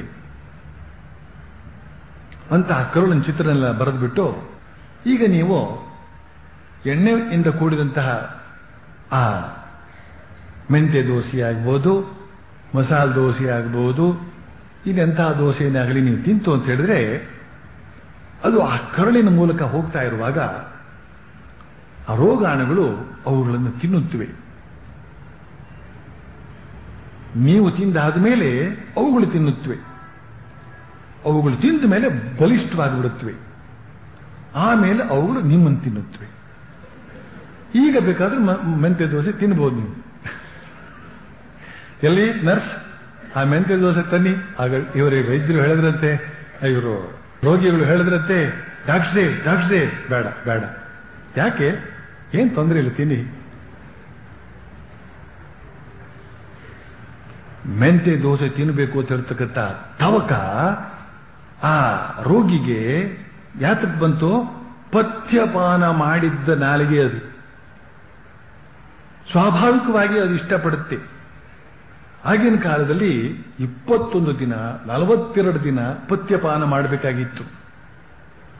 ಅಂತ ಆ ಕರುಳಿನ ಚಿತ್ರನೆಲ್ಲ ಬರೆದ್ಬಿಟ್ಟು ಈಗ ನೀವು ಎಣ್ಣೆಯಿಂದ ಕೂಡಿದಂತಹ ಆ ಮೆಂತ್ಯ ದೋಸೆ ಆಗ್ಬೋದು ಮಸಾಲೆ ದೋಸೆ ಆಗ್ಬೋದು ಇದೆಂತಹ ದೋಸೆಯನ್ನೇ ಆಗಲಿ ನೀವು ತಿಂತು ಅಂತ ಹೇಳಿದ್ರೆ ಅದು ಆ ಕರುಳಿನ ಮೂಲಕ ಹೋಗ್ತಾ ಇರುವಾಗ ಆ ರೋಗಾಣುಗಳು ಅವುಗಳನ್ನು ತಿನ್ನುತ್ತವೆ ನೀವು ತಿಂದಾದ ಮೇಲೆ ಅವುಗಳು ತಿನ್ನುತ್ತವೆ ಅವುಗಳು ತಿಂದ ಮೇಲೆ ಬಲಿಷ್ಠವಾಗಿಬಿಡುತ್ತವೆ ಆಮೇಲೆ ಅವುಗಳು ನಿಮ್ಮನ್ನು ತಿನ್ನುತ್ತವೆ ಈಗ ಬೇಕಾದ್ರೆ ಮೆಂತ್ಯ ದೋಸೆ ತಿನ್ಬೋದು ನೀವು ಎಲ್ಲಿ ನರ್ಸ್ ಆ ಮೆಂತ್ಯ ದೋಸೆ ತನ್ನಿ ಆಗ ಇವರೇ ವೈದ್ಯರು ಹೇಳಿದ್ರಂತೆ ಇವರು ರೋಗಿಗಳು ಹೇಳಿದ್ರಂತೆ ಡಾಕ್ಟ್ರೇ ಡಾಕ್ಟ್ರೇ ಬೇಡ ಬೇಡ ಯಾಕೆ ಏನ್ ತೊಂದರೆ ಇಲ್ಲ ತಿನ್ನಿ ಮೆಂತೆ ದೋಸೆ ತಿನ್ನಬೇಕು ಅಂತ ಹೇಳ್ತಕ್ಕಂಥ ತವಕ ಆ ರೋಗಿಗೆ ಯಾತಕ್ ಬಂತು ಪಥ್ಯಪಾನ ಮಾಡಿದ್ದ ನಾಲಿಗೆ ಅದು ಸ್ವಾಭಾವಿಕವಾಗಿ ಅದು ಇಷ್ಟಪಡುತ್ತೆ ಆಗಿನ ಕಾಲದಲ್ಲಿ ಇಪ್ಪತ್ತೊಂದು ದಿನ ನಲವತ್ತೆರಡು ದಿನ ಪಥ್ಯಪಾನ ಮಾಡಬೇಕಾಗಿತ್ತು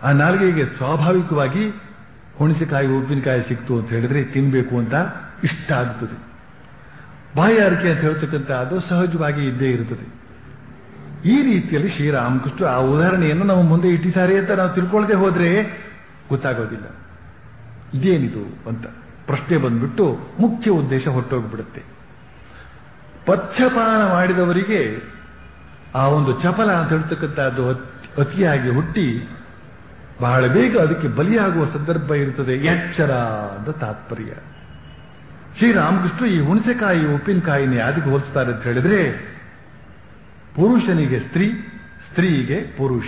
ಆ ನಾಲಿಗೆಗೆ ಸ್ವಾಭಾವಿಕವಾಗಿ ಹುಣಸೆಕಾಯಿ ಉಪ್ಪಿನಕಾಯಿ ಸಿಕ್ತು ಅಂತ ಹೇಳಿದ್ರೆ ತಿನ್ಬೇಕು ಅಂತ ಇಷ್ಟ ಆಗ್ತದೆ ಬಾಯಾರಿಕೆ ಅಂತ ಹೇಳ್ತಕ್ಕಂಥ ಅದು ಸಹಜವಾಗಿ ಇದ್ದೇ ಇರುತ್ತದೆ ಈ ರೀತಿಯಲ್ಲಿ ಶ್ರೀರಾಮಕೃಷ್ಣ ಆ ಉದಾಹರಣೆಯನ್ನು ನಮ್ಮ ಮುಂದೆ ಇಟ್ಟಿದ್ದಾರೆ ಅಂತ ನಾವು ತಿಳ್ಕೊಳ್ಳದೆ ಹೋದ್ರೆ ಗೊತ್ತಾಗೋದಿಲ್ಲ ಇದೇನಿದು ಅಂತ ಪ್ರಶ್ನೆ ಬಂದ್ಬಿಟ್ಟು ಮುಖ್ಯ ಉದ್ದೇಶ ಹೊಟ್ಟೋಗ್ಬಿಡುತ್ತೆ ಪಥ್ಯಪಾನ ಮಾಡಿದವರಿಗೆ ಆ ಒಂದು ಚಪಲ ಅಂತ ಹೇಳ್ತಕ್ಕಂಥದ್ದು ಅತಿಯಾಗಿ ಹುಟ್ಟಿ ಬಹಳ ಬೇಗ ಅದಕ್ಕೆ ಬಲಿಯಾಗುವ ಸಂದರ್ಭ ಇರುತ್ತದೆ ಎಚ್ಚರ ಅಂತ ತಾತ್ಪರ್ಯ ಶ್ರೀರಾಮಕೃಷ್ಣ ಈ ಹುಣಸೆಕಾಯಿ ಉಪ್ಪಿನಕಾಯಿನ ಯಾವ್ದಕ್ಕೆ ಹೋಲಿಸ್ತಾರೆ ಅಂತ ಹೇಳಿದ್ರೆ ಪುರುಷನಿಗೆ ಸ್ತ್ರೀ ಸ್ತ್ರೀಗೆ ಪುರುಷ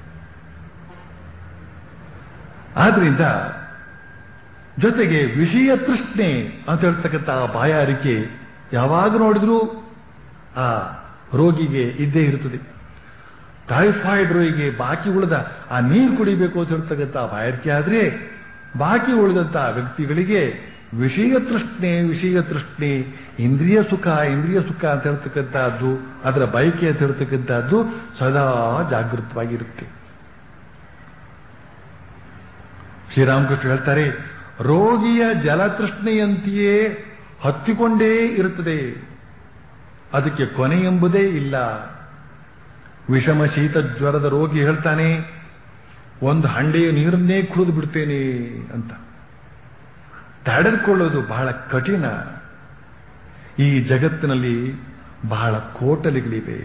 ಆದ್ರಿಂದ ಜೊತೆಗೆ ವಿಷಯ ತೃಷ್ಣೆ ಅಂತ ಹೇಳ್ತಕ್ಕಂಥ ಆ ಬಾಯಾರಿಕೆ ಯಾವಾಗ ನೋಡಿದ್ರೂ ಆ ರೋಗಿಗೆ ಇದ್ದೇ ಇರುತ್ತದೆ ಟೈಫಾಯ್ಡ್ ರೋಗಿಗೆ ಬಾಕಿ ಉಳಿದ ಆ ನೀರು ಕುಡಿಬೇಕು ಅಂತ ಹೇಳ್ತಕ್ಕಂಥ ಬಾಯಾರಿಕೆ ಆದ್ರೆ ಬಾಕಿ ಉಳಿದಂತ ವ್ಯಕ್ತಿಗಳಿಗೆ ವಿಷಯ ತೃಷ್ಣೆ ವಿಷಯ ತೃಷ್ಣೆ ಇಂದ್ರಿಯ ಸುಖ ಇಂದ್ರಿಯ ಸುಖ ಅಂತ ಹೇಳ್ತಕ್ಕಂಥದ್ದು ಅದರ ಬಯಕೆ ಅಂತ ಹೇಳ್ತಕ್ಕಂಥದ್ದು ಸದಾ ಜಾಗೃತವಾಗಿರುತ್ತೆ ಶ್ರೀರಾಮಕೃಷ್ಣ ಹೇಳ್ತಾರೆ ರೋಗಿಯ ಜಲತೃಷ್ಣೆಯಂತೆಯೇ ಹತ್ತಿಕೊಂಡೇ ಇರುತ್ತದೆ ಅದಕ್ಕೆ ಕೊನೆ ಎಂಬುದೇ ಇಲ್ಲ ವಿಷಮ ಶೀತ ಜ್ವರದ ರೋಗಿ ಹೇಳ್ತಾನೆ ಒಂದು ಹಂಡೆಯ ನೀರನ್ನೇ ಕುಡಿದು ಬಿಡ್ತೇನೆ ಅಂತ ತಡೆದುಕೊಳ್ಳೋದು ಬಹಳ ಕಠಿಣ ಈ ಜಗತ್ತಿನಲ್ಲಿ ಬಹಳ ಕೋಟಲೆಗಳಿವೆ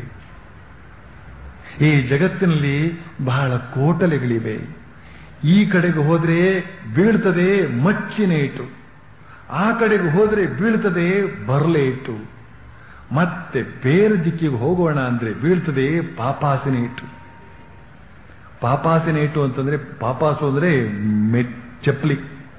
ಈ ಜಗತ್ತಿನಲ್ಲಿ ಬಹಳ ಕೋಟಲೆಗಳಿವೆ ಈ ಕಡೆಗೆ ಹೋದ್ರೆ ಬೀಳ್ತದೆ ಮಚ್ಚಿನ ಇಟ್ಟು ಆ ಕಡೆಗೆ ಹೋದ್ರೆ ಬೀಳ್ತದೆ ಬರಲೆ ಇಟ್ಟು ಮತ್ತೆ ಬೇರೆ ದಿಕ್ಕಿಗೆ ಹೋಗೋಣ ಅಂದ್ರೆ ಬೀಳ್ತದೆ ಪಾಪಾಸಿನ ಇಟ್ಟು ಪಾಪಾಸಿನ ಇಟ್ಟು ಅಂತಂದ್ರೆ ಪಾಪಾಸು ಅಂದ್ರೆ ಮೆಟ್ ಚಪ್ಪಲಿ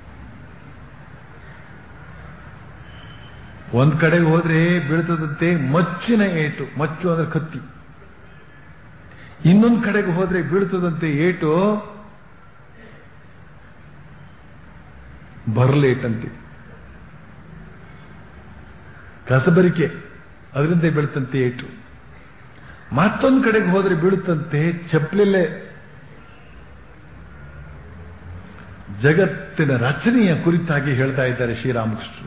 ಒಂದ್ ಕಡೆಗೆ ಹೋದ್ರೆ ಬೀಳ್ತದಂತೆ ಮಚ್ಚಿನ ಏಟು ಮಚ್ಚು ಅಂದ್ರೆ ಕತ್ತಿ ಇನ್ನೊಂದ್ ಕಡೆಗೆ ಹೋದ್ರೆ ಬೀಳ್ತದಂತೆ ಏಟು ಬರ್ಲೇಟಂತೆ ಕಸಬರಿಕೆ ಅದರಿಂದ ಬೀಳ್ತಂತೆ ಏಟು ಮತ್ತೊಂದು ಕಡೆಗೆ ಹೋದ್ರೆ ಬೀಳುತ್ತಂತೆ ಚಪ್ಪಲಿಲ್ಲೇ ಜಗತ್ತಿನ ರಚನೆಯ ಕುರಿತಾಗಿ ಹೇಳ್ತಾ ಇದ್ದಾರೆ ಶ್ರೀರಾಮಕೃಷ್ಣರು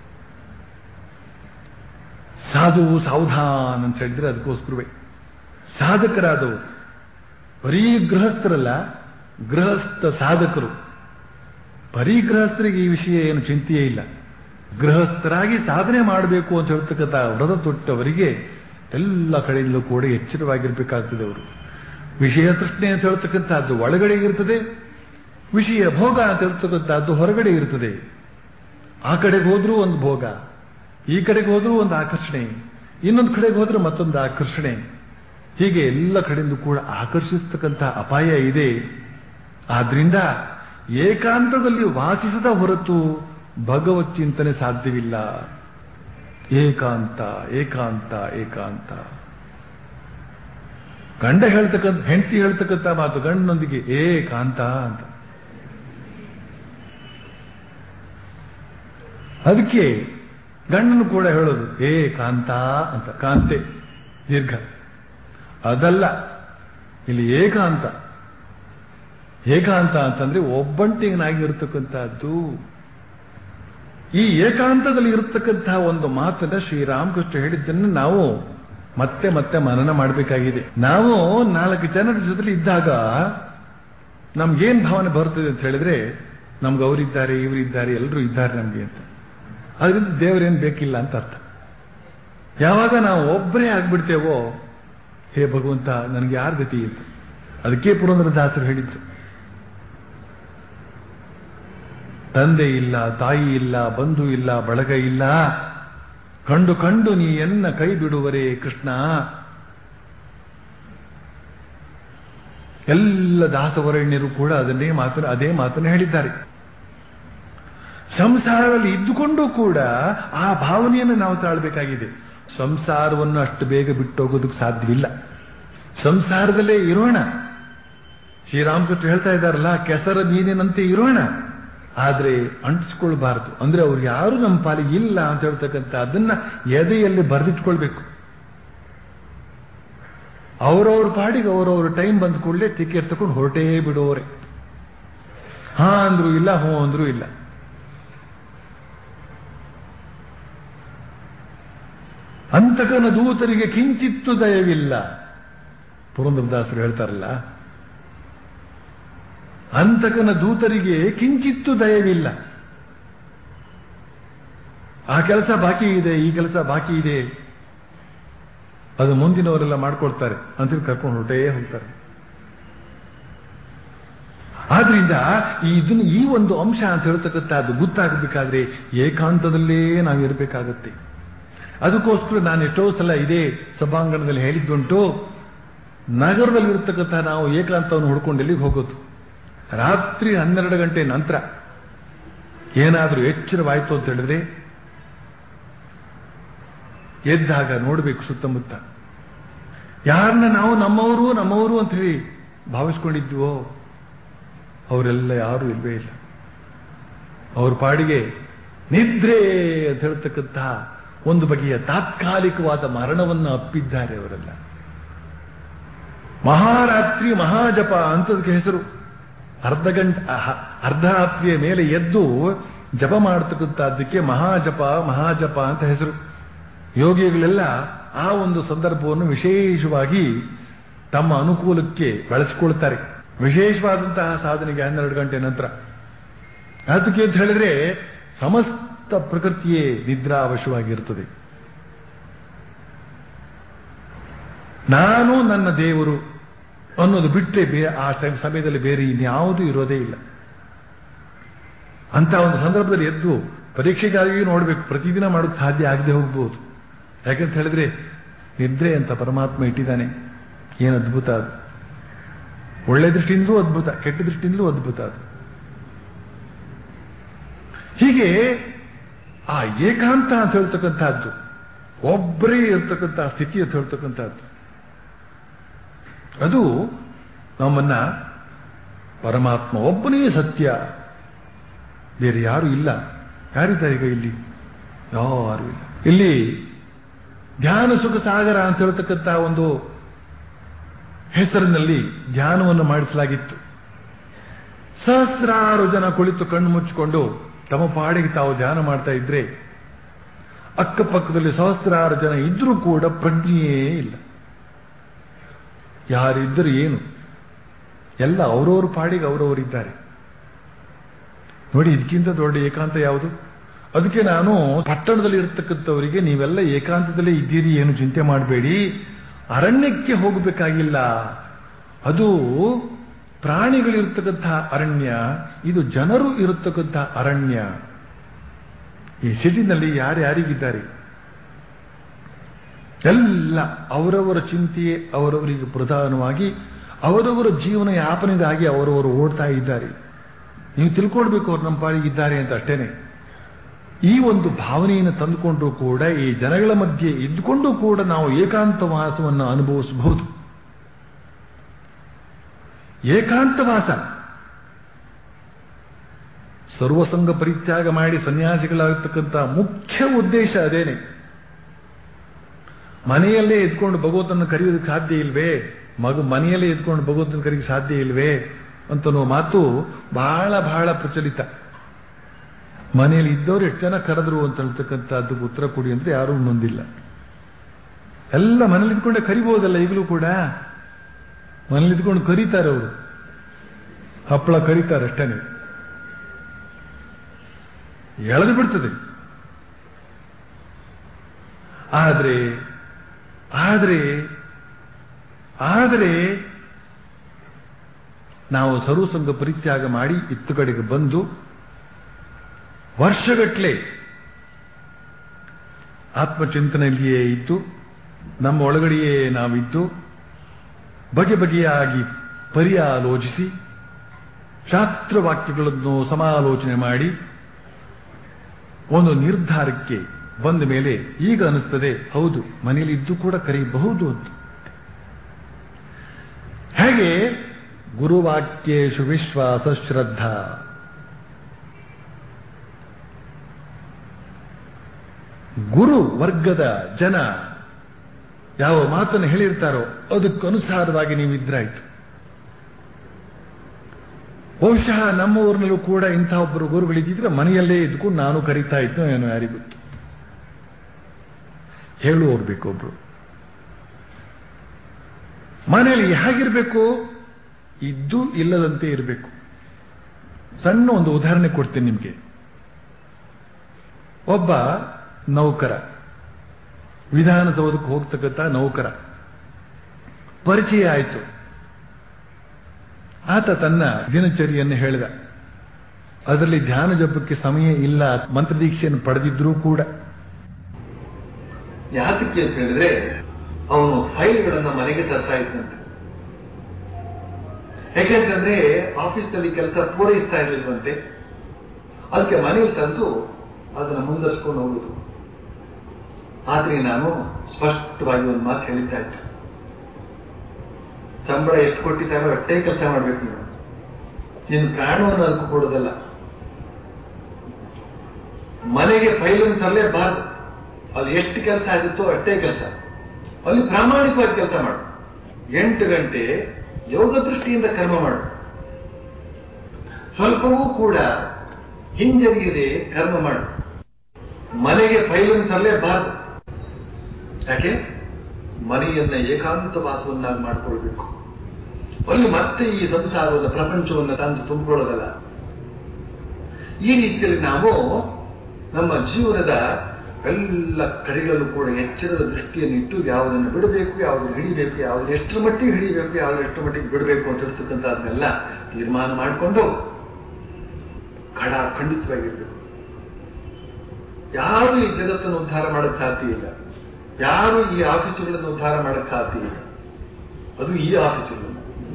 ಸಾಧು ಸಾವಧಾನ್ ಅಂತ ಹೇಳಿದ್ರೆ ಅದಕ್ಕೋಸ್ಕರವೇ ಸಾಧಕರಾದವರು ಬರೀ ಗೃಹಸ್ಥರಲ್ಲ ಗೃಹಸ್ಥ ಸಾಧಕರು ಬರೀ ಗೃಹಸ್ಥರಿಗೆ ಈ ವಿಷಯ ಏನು ಚಿಂತೆಯೇ ಇಲ್ಲ ಗೃಹಸ್ಥರಾಗಿ ಸಾಧನೆ ಮಾಡಬೇಕು ಅಂತ ಹೇಳ್ತಕ್ಕಂಥ ವ್ರತ ತೊಟ್ಟವರಿಗೆ ಎಲ್ಲ ಕಡೆಯಿಂದಲೂ ಕೂಡ ಎಚ್ಚರವಾಗಿರ್ಬೇಕಾಗ್ತದೆ ಅವರು ವಿಷಯ ತೃಷ್ಣೆ ಅಂತ ಹೇಳ್ತಕ್ಕಂಥದ್ದು ಒಳಗಡೆ ಇರ್ತದೆ ವಿಷಯ ಭೋಗ ಅಂತ ಹೇಳ್ತಕ್ಕಂಥದ್ದು ಹೊರಗಡೆ ಇರ್ತದೆ ಆ ಕಡೆಗೆ ಹೋದ್ರೂ ಒಂದು ಭೋಗ ಈ ಕಡೆಗೆ ಹೋದ್ರೂ ಒಂದು ಆಕರ್ಷಣೆ ಇನ್ನೊಂದು ಕಡೆಗೆ ಹೋದ್ರೆ ಮತ್ತೊಂದು ಆಕರ್ಷಣೆ ಹೀಗೆ ಎಲ್ಲ ಕಡೆಯಿಂದ ಕೂಡ ಆಕರ್ಷಿಸ್ತಕ್ಕಂಥ ಅಪಾಯ ಇದೆ ಆದ್ರಿಂದ ಏಕಾಂತದಲ್ಲಿ ವಾಸಿಸದ ಹೊರತು ಭಗವತ್ ಚಿಂತನೆ ಸಾಧ್ಯವಿಲ್ಲ ಏಕಾಂತ ಏಕಾಂತ ಏಕಾಂತ ಗಂಡ ಹೇಳ್ತಕ್ಕಂಥ ಹೆಂಡತಿ ಹೇಳ್ತಕ್ಕಂಥ ಮಾತು ಗಂಡನೊಂದಿಗೆ ಏಕಾಂತ ಅಂತ ಅದಕ್ಕೆ ಗಂಡನು ಕೂಡ ಹೇಳೋದು ಏ ಕಾಂತ ಅಂತ ಕಾಂತೆ ದೀರ್ಘ ಅದಲ್ಲ ಇಲ್ಲಿ ಏಕಾಂತ ಏಕಾಂತ ಅಂತಂದ್ರೆ ಒಬ್ಬಂಟಿಗನಾಗಿರ್ತಕ್ಕಂಥದ್ದು ಈ ಏಕಾಂತದಲ್ಲಿ ಇರತಕ್ಕಂತಹ ಒಂದು ಮಾತನ್ನ ಶ್ರೀರಾಮಕೃಷ್ಣ ಹೇಳಿದ್ದನ್ನು ನಾವು ಮತ್ತೆ ಮತ್ತೆ ಮನನ ಮಾಡಬೇಕಾಗಿದೆ ನಾವು ನಾಲ್ಕು ಜನರ ಜೊತೆ ಇದ್ದಾಗ ನಮ್ಗೇನ್ ಭಾವನೆ ಬರ್ತದೆ ಅಂತ ಹೇಳಿದ್ರೆ ನಮ್ಗೆ ಅವರಿದ್ದಾರೆ ಇವರಿದ್ದಾರೆ ಎಲ್ಲರೂ ಇದ್ದಾರೆ ನಮ್ಗೆ ಅಂತ ಅದರಿಂದ ದೇವರೇನು ಬೇಕಿಲ್ಲ ಅಂತ ಅರ್ಥ ಯಾವಾಗ ನಾವು ಒಬ್ಬರೇ ಆಗ್ಬಿಡ್ತೇವೋ ಹೇ ಭಗವಂತ ನನಗೆ ಯಾರ ಗತಿ ಇಲ್ಲ ಅದಕ್ಕೆ ಪುರಂದರದಾಸರು ಹೇಳಿದ್ರು ತಂದೆ ಇಲ್ಲ ತಾಯಿ ಇಲ್ಲ ಬಂಧು ಇಲ್ಲ ಬಳಗ ಇಲ್ಲ ಕಂಡು ಕಂಡು ನೀ ಎನ್ನ ಕೈ ಬಿಡುವರೇ ಕೃಷ್ಣ ಎಲ್ಲ ದಾಸವರಣ್ಯರು ಕೂಡ ಅದನ್ನೇ ಮಾತನ್ನು ಅದೇ ಮಾತನ್ನು ಹೇಳಿದ್ದಾರೆ ಸಂಸಾರದಲ್ಲಿ ಇದ್ದುಕೊಂಡು ಕೂಡ ಆ ಭಾವನೆಯನ್ನು ನಾವು ತಾಳ್ಬೇಕಾಗಿದೆ ಸಂಸಾರವನ್ನು ಅಷ್ಟು ಬೇಗ ಬಿಟ್ಟೋಗೋದಕ್ಕೆ ಸಾಧ್ಯವಿಲ್ಲ ಸಂಸಾರದಲ್ಲೇ ಇರೋಣ ಶ್ರೀರಾಮಕೃಷ್ಣ ಹೇಳ್ತಾ ಇದ್ದಾರಲ್ಲ ಕೆಸರ ಮೀನಿನಂತೆ ಇರೋಣ ಆದ್ರೆ ಅಂಟಿಸ್ಕೊಳ್ಬಾರದು ಅಂದ್ರೆ ಅವ್ರು ಯಾರು ನಮ್ಮ ಪಾಲಿಗೆ ಇಲ್ಲ ಅಂತ ಹೇಳ್ತಕ್ಕಂಥ ಅದನ್ನ ಎದೆಯಲ್ಲಿ ಬರೆದಿಟ್ಕೊಳ್ಬೇಕು ಅವರವ್ರ ಪಾಡಿಗೆ ಅವರವ್ರ ಟೈಮ್ ಬಂದ ಕೂಡಲೇ ಟಿಕೆಟ್ ತಗೊಂಡು ಹೊರಟೇ ಬಿಡೋರೆ ಹಾ ಅಂದ್ರು ಇಲ್ಲ ಹೋ ಅಂದ್ರು ಇಲ್ಲ ಅಂತಕನ ದೂತರಿಗೆ ಕಿಂಚಿತ್ತು ದಯವಿಲ್ಲ ಪುರಂದರದಾಸರು ಹೇಳ್ತಾರಲ್ಲ ಅಂತಕನ ದೂತರಿಗೆ ಕಿಂಚಿತ್ತು ದಯವಿಲ್ಲ ಆ ಕೆಲಸ ಬಾಕಿ ಇದೆ ಈ ಕೆಲಸ ಬಾಕಿ ಇದೆ ಅದು ಮುಂದಿನವರೆಲ್ಲ ಮಾಡ್ಕೊಳ್ತಾರೆ ಅಂತ ಕರ್ಕೊಂಡು ಹೊರಟೇ ಹೋಗ್ತಾರೆ ಆದ್ರಿಂದ ಈ ಇದನ್ನು ಈ ಒಂದು ಅಂಶ ಅಂತ ಹೇಳ್ತಕ್ಕಂಥದ್ದು ಗೊತ್ತಾಗಬೇಕಾದ್ರೆ ಏಕಾಂತದಲ್ಲೇ ನಾವು ಇರಬೇಕಾಗತ್ತೆ ಅದಕ್ಕೋಸ್ಕರ ನಾನು ಎಷ್ಟೋ ಸಲ ಇದೇ ಸಭಾಂಗಣದಲ್ಲಿ ಹೇಳಿದ್ದುಂಟು ನಗರದಲ್ಲಿರ್ತಕ್ಕಂಥ ನಾವು ಏಕಾಂತವನ್ನು ಹುಡ್ಕೊಂಡು ಎಲ್ಲಿಗೆ ಹೋಗೋದು ರಾತ್ರಿ ಹನ್ನೆರಡು ಗಂಟೆ ನಂತರ ಏನಾದರೂ ಎಚ್ಚರವಾಯಿತು ಅಂತ ಹೇಳಿದ್ರೆ ಎದ್ದಾಗ ನೋಡಬೇಕು ಸುತ್ತಮುತ್ತ ಯಾರನ್ನ ನಾವು ನಮ್ಮವರು ನಮ್ಮವರು ಅಂತ ಹೇಳಿ ಭಾವಿಸ್ಕೊಂಡಿದ್ವೋ ಅವರೆಲ್ಲ ಯಾರೂ ಇಲ್ವೇ ಇಲ್ಲ ಅವ್ರ ಪಾಡಿಗೆ ನಿದ್ರೆ ಅಂತ ಹೇಳ್ತಕ್ಕಂತಹ ಒಂದು ಬಗೆಯ ತಾತ್ಕಾಲಿಕವಾದ ಮರಣವನ್ನು ಅಪ್ಪಿದ್ದಾರೆ ಅವರೆಲ್ಲ ಮಹಾರಾತ್ರಿ ಮಹಾಜಪ ಅಂತದಕ್ಕೆ ಹೆಸರು ಅರ್ಧ ಗಂಟೆ ಅರ್ಧರಾತ್ರಿಯ ಮೇಲೆ ಎದ್ದು ಜಪ ಮಾಡತಕ್ಕಂಥದ್ದಕ್ಕೆ ಮಹಾಜಪ ಮಹಾಜಪ ಅಂತ ಹೆಸರು ಯೋಗಿಗಳೆಲ್ಲ ಆ ಒಂದು ಸಂದರ್ಭವನ್ನು ವಿಶೇಷವಾಗಿ ತಮ್ಮ ಅನುಕೂಲಕ್ಕೆ ಬಳಸಿಕೊಳ್ತಾರೆ ವಿಶೇಷವಾದಂತಹ ಸಾಧನೆಗೆ ಹನ್ನೆರಡು ಗಂಟೆ ನಂತರ ಅದಕ್ಕೆ ಅಂತ ಹೇಳಿದ್ರೆ ಸಮಸ್ತ ಪ್ರಕೃತಿಯೇ ನಿದ್ರಾವಶವಾಗಿರುತ್ತದೆ ನಾನು ನನ್ನ ದೇವರು ಅನ್ನೋದು ಬಿಟ್ಟರೆ ಬೇರೆ ಆ ಸಮಯದಲ್ಲಿ ಬೇರೆ ಇನ್ಯಾವುದೂ ಇರೋದೇ ಇಲ್ಲ ಅಂತ ಒಂದು ಸಂದರ್ಭದಲ್ಲಿ ಎದ್ದು ಪರೀಕ್ಷೆಗಾಗಿಯೂ ನೋಡಬೇಕು ಪ್ರತಿದಿನ ಮಾಡೋದು ಸಾಧ್ಯ ಆಗದೆ ಹೋಗ್ಬೋದು ಯಾಕಂತ ಹೇಳಿದ್ರೆ ನಿದ್ರೆ ಅಂತ ಪರಮಾತ್ಮ ಇಟ್ಟಿದ್ದಾನೆ ಏನು ಅದ್ಭುತ ಅದು ಒಳ್ಳೆ ದೃಷ್ಟಿಯಿಂದಲೂ ಅದ್ಭುತ ಕೆಟ್ಟ ದೃಷ್ಟಿಯಿಂದಲೂ ಅದ್ಭುತ ಅದು ಹೀಗೆ ಆ ಏಕಾಂತ ಅಂತ ಹೇಳ್ತಕ್ಕಂಥದ್ದು ಒಬ್ಬರೇ ಇರ್ತಕ್ಕಂಥ ಸ್ಥಿತಿ ಅಂತ ಹೇಳ್ತಕ್ಕಂಥದ್ದು ಅದು ನಮ್ಮನ್ನ ಪರಮಾತ್ಮ ಒಬ್ಬನೇ ಸತ್ಯ ಬೇರೆ ಯಾರು ಇಲ್ಲ ಯಾರಿದ್ದಾರೆ ಈಗ ಇಲ್ಲಿ ಯಾರು ಇಲ್ಲ ಇಲ್ಲಿ ಧ್ಯಾನ ಸುಖ ಸಾಗರ ಅಂತ ಹೇಳ್ತಕ್ಕಂಥ ಒಂದು ಹೆಸರಿನಲ್ಲಿ ಧ್ಯಾನವನ್ನು ಮಾಡಿಸಲಾಗಿತ್ತು ಸಹಸ್ರಾರು ಜನ ಕುಳಿತು ಕಣ್ಣು ಮುಚ್ಚಿಕೊಂಡು ತಮ್ಮ ಪಾಡಿಗೆ ತಾವು ಧ್ಯಾನ ಮಾಡ್ತಾ ಇದ್ರೆ ಅಕ್ಕಪಕ್ಕದಲ್ಲಿ ಸಹಸ್ರಾರು ಜನ ಇದ್ರೂ ಕೂಡ ಪ್ರಜ್ಞೆಯೇ ಇಲ್ಲ ಯಾರಿದ್ದರೂ ಏನು ಎಲ್ಲ ಅವರವ್ರ ಪಾಡಿಗೆ ಅವರವರಿದ್ದಾರೆ ನೋಡಿ ಇದಕ್ಕಿಂತ ದೊಡ್ಡ ಏಕಾಂತ ಯಾವುದು ಅದಕ್ಕೆ ನಾನು ಪಟ್ಟಣದಲ್ಲಿ ಇರತಕ್ಕಂಥವರಿಗೆ ನೀವೆಲ್ಲ ಏಕಾಂತದಲ್ಲೇ ಇದ್ದೀರಿ ಏನು ಚಿಂತೆ ಮಾಡಬೇಡಿ ಅರಣ್ಯಕ್ಕೆ ಹೋಗಬೇಕಾಗಿಲ್ಲ ಅದು ಪ್ರಾಣಿಗಳಿರ್ತಕ್ಕಂತಹ ಅರಣ್ಯ ಇದು ಜನರು ಇರತಕ್ಕಂತಹ ಅರಣ್ಯ ಈ ಸಿಟಿನಲ್ಲಿ ಯಾರ್ಯಾರಿಗಿದ್ದಾರೆ ಎಲ್ಲ ಅವರವರ ಚಿಂತೆಯೇ ಅವರವರಿಗೆ ಪ್ರಧಾನವಾಗಿ ಅವರವರ ಜೀವನ ಯಾಪನೆಗಾಗಿ ಅವರವರು ಓಡ್ತಾ ಇದ್ದಾರೆ ನೀವು ತಿಳ್ಕೊಳ್ಬೇಕು ಅವ್ರು ನಮ್ಮ ಪಾಲಿಗಿದ್ದಾರೆ ಅಂತ ಅಷ್ಟೇನೆ ಈ ಒಂದು ಭಾವನೆಯನ್ನು ತಂದುಕೊಂಡ್ರೂ ಕೂಡ ಈ ಜನಗಳ ಮಧ್ಯೆ ಇದ್ದುಕೊಂಡು ಕೂಡ ನಾವು ಏಕಾಂತವಾಸವನ್ನು ಅನುಭವಿಸಬಹುದು ಏಕಾಂತವಾಸ ಸರ್ವಸಂಗ ಪರಿತ್ಯಾಗ ಮಾಡಿ ಸನ್ಯಾಸಿಗಳಾಗತಕ್ಕಂಥ ಮುಖ್ಯ ಉದ್ದೇಶ ಅದೇನೆ ಮನೆಯಲ್ಲೇ ಎದ್ಕೊಂಡು ಭಗವಂತನ ಕರೆಯೋದಕ್ಕೆ ಸಾಧ್ಯ ಇಲ್ವೇ ಮಗು ಮನೆಯಲ್ಲೇ ಎದ್ಕೊಂಡು ಭಗವಂತನ ಕರೆಗೆ ಸಾಧ್ಯ ಇಲ್ವೇ ಅಂತನೋ ಮಾತು ಬಹಳ ಬಹಳ ಪ್ರಚಲಿತ ಮನೆಯಲ್ಲಿ ಇದ್ದವರು ಎಷ್ಟು ಜನ ಕರೆದ್ರು ಅಂತ ಹೇಳ್ತಕ್ಕಂಥದ್ದು ಉತ್ತರ ಕೊಡಿ ಅಂದ್ರೆ ಯಾರೂ ಮುಂದಿಲ್ಲ ಎಲ್ಲ ಮನೇಲಿ ಇದ್ಕೊಂಡೆ ಕರಿಬಹುದಲ್ಲ ಈಗಲೂ ಕೂಡ ಮನೇಲಿ ಇದ್ಕೊಂಡು ಕರೀತಾರೆ ಅವರು ಹಪ್ಪಳ ಕರೀತಾರೆ ಅಷ್ಟೇನೆ ಎಳೆದು ಬಿಡ್ತದೆ ಆದ್ರೆ ಆದರೆ ಆದರೆ ನಾವು ಸರ್ವಸಂಗ ಪರಿತ್ಯಾಗ ಮಾಡಿ ಇತ್ತು ಕಡೆಗೆ ಬಂದು ವರ್ಷಗಟ್ಟಲೆ ಆತ್ಮಚಿಂತನೆಯಲ್ಲಿಯೇ ಇದ್ದು ನಮ್ಮ ಒಳಗಡೆಯೇ ನಾವಿದ್ದು ಬಗೆ ಬಗೆಯಾಗಿ ಪರ್ಯಾಲೋಚಿಸಿ ಶಾಸ್ತ್ರವಾಕ್ಯಗಳನ್ನು ಸಮಾಲೋಚನೆ ಮಾಡಿ ಒಂದು ನಿರ್ಧಾರಕ್ಕೆ ಬಂದ ಮೇಲೆ ಈಗ ಅನಿಸ್ತದೆ ಹೌದು ಮನೆಯಲ್ಲಿ ಇದ್ದು ಕೂಡ ಕರೆಯಬಹುದು ಅಂತ ಹೇಗೆ ಗುರುವಾಕ್ಯೇಶು ವಿಶ್ವಾಸ ಶ್ರದ್ಧಾ ಗುರು ವರ್ಗದ ಜನ ಯಾವ ಮಾತನ್ನು ಹೇಳಿರ್ತಾರೋ ಅದಕ್ಕನುಸಾರವಾಗಿ ನೀವು ಇದ್ರಾಯ್ತು ಬಹುಶಃ ನಮ್ಮ ಊರಿನಲ್ಲೂ ಕೂಡ ಇಂಥ ಒಬ್ಬರು ಗುರುಗಳಿದ್ದಿದ್ರೆ ಮನೆಯಲ್ಲೇ ಇದ್ಕೊಂಡು ನಾನು ಕರಿತಾ ಇದ್ನೋ ಏನೋ ಯಾರಿಗೂ ಗೊತ್ತು ಹೇಳುವವ್ರು ಬೇಕು ಒಬ್ರು ಮನೆಯಲ್ಲಿ ಹೇಗಿರ್ಬೇಕು ಇದ್ದು ಇಲ್ಲದಂತೆ ಇರಬೇಕು ಸಣ್ಣ ಒಂದು ಉದಾಹರಣೆ ಕೊಡ್ತೀನಿ ನಿಮಗೆ ಒಬ್ಬ ನೌಕರ ವಿಧಾನಸೌಧಕ್ಕೆ ಹೋಗ್ತಕ್ಕಂಥ ನೌಕರ ಪರಿಚಯ ಆಯಿತು ಆತ ತನ್ನ ದಿನಚರಿಯನ್ನು ಹೇಳಿದ ಅದರಲ್ಲಿ ಧ್ಯಾನ ಜಪಕ್ಕೆ ಸಮಯ ಇಲ್ಲ ಮಂತ್ರದೀಕ್ಷೆಯನ್ನು ಪಡೆದಿದ್ರೂ ಕೂಡ ಯಾತಕ್ಕೆ ಅಂತ ಹೇಳಿದ್ರೆ ಅವನು ಫೈಲ್ಗಳನ್ನ ಮನೆಗೆ ತರ್ತಾ ಇದ್ದಂತೆ ಯಾಕೆಂತಂದ್ರೆ ಆಫೀಸ್ನಲ್ಲಿ ಕೆಲಸ ಪೂರೈಸ್ತಾ ಇರಲಿಲ್ವಂತೆ ಅದಕ್ಕೆ ಮನೆಗೆ ತಂದು ಅದನ್ನ ಮುಂದರ್ಸ್ಕೊಂಡು ಹೋಗುದು ಆದ್ರೆ ನಾನು ಸ್ಪಷ್ಟವಾಗಿ ಒಂದು ಮಾತು ಹೇಳಿತಾ ಇದ್ದೆ ಸಂಬಳ ಎಷ್ಟು ಕೊಟ್ಟಿದ್ದಾರೋ ಅಷ್ಟೇ ಕೆಲಸ ಮಾಡ್ಬೇಕು ನೀವು ನಿನ್ನ ಪ್ರಾಣವನ್ನು ಅದಕ್ಕೂ ಕೊಡೋದಲ್ಲ ಮನೆಗೆ ಫೈಲನ್ನು ತರಲೇಬಾರ್ದು ಅಲ್ಲಿ ಎಷ್ಟು ಕೆಲಸ ಆಗುತ್ತೋ ಅಷ್ಟೇ ಕೆಲಸ ಅಲ್ಲಿ ಪ್ರಾಮಾಣಿಕವಾಗಿ ಕೆಲಸ ಮಾಡು ಎಂಟು ಗಂಟೆ ಯೋಗ ದೃಷ್ಟಿಯಿಂದ ಕರ್ಮ ಮಾಡು ಸ್ವಲ್ಪವೂ ಕೂಡ ಹಿಂಜರಿಯದೆ ಕರ್ಮ ಮಾಡು ಮನೆಗೆ ಫೈಲನ್ನು ತರಲೇಬಾರದು ಯಾಕೆ ಮನೆಯನ್ನ ಏಕಾಂತ ವಾಸವನ್ನಾಗಿ ಮಾಡಿಕೊಳ್ಬೇಕು ಅಲ್ಲಿ ಮತ್ತೆ ಈ ಸಂಸಾರವನ್ನು ಪ್ರಪಂಚವನ್ನು ತಂದು ತುಂಬಿಕೊಳ್ಳೋದಲ್ಲ ಈ ರೀತಿಯಲ್ಲಿ ನಾವು ನಮ್ಮ ಜೀವನದ ಎಲ್ಲ ಕಡೆಗಳಲ್ಲೂ ಕೂಡ ಎಚ್ಚರದ ದೃಷ್ಟಿಯನ್ನು ಇಟ್ಟು ಯಾವುದನ್ನು ಬಿಡಬೇಕು ಯಾವುದನ್ನು ಹಿಡಿಬೇಕು ಯಾವ್ದು ಎಷ್ಟರ ಮಟ್ಟಿಗೆ ಹಿಡಿಬೇಕು ಯಾವ್ದು ಎಷ್ಟರ ಮಟ್ಟಿಗೆ ಬಿಡಬೇಕು ಅಂತ ಇರ್ತಕ್ಕಂಥದ್ದನ್ನೆಲ್ಲ ತೀರ್ಮಾನ ಮಾಡಿಕೊಂಡು ಖಡ ಖಂಡಿತವಾಗಿರ್ಬೇಕು ಯಾರು ಈ ಜಗತ್ತನ್ನು ಉದ್ಧಾರ ಮಾಡಕ್ ಸಾಧ್ಯ ಇಲ್ಲ ಯಾರು ಈ ಆಫೀಸುಗಳನ್ನು ಉದ್ಧಾರ ಮಾಡಕ್ ಸಾಧ್ಯ ಇಲ್ಲ ಅದು ಈ ಆಫೀಸುಗಳು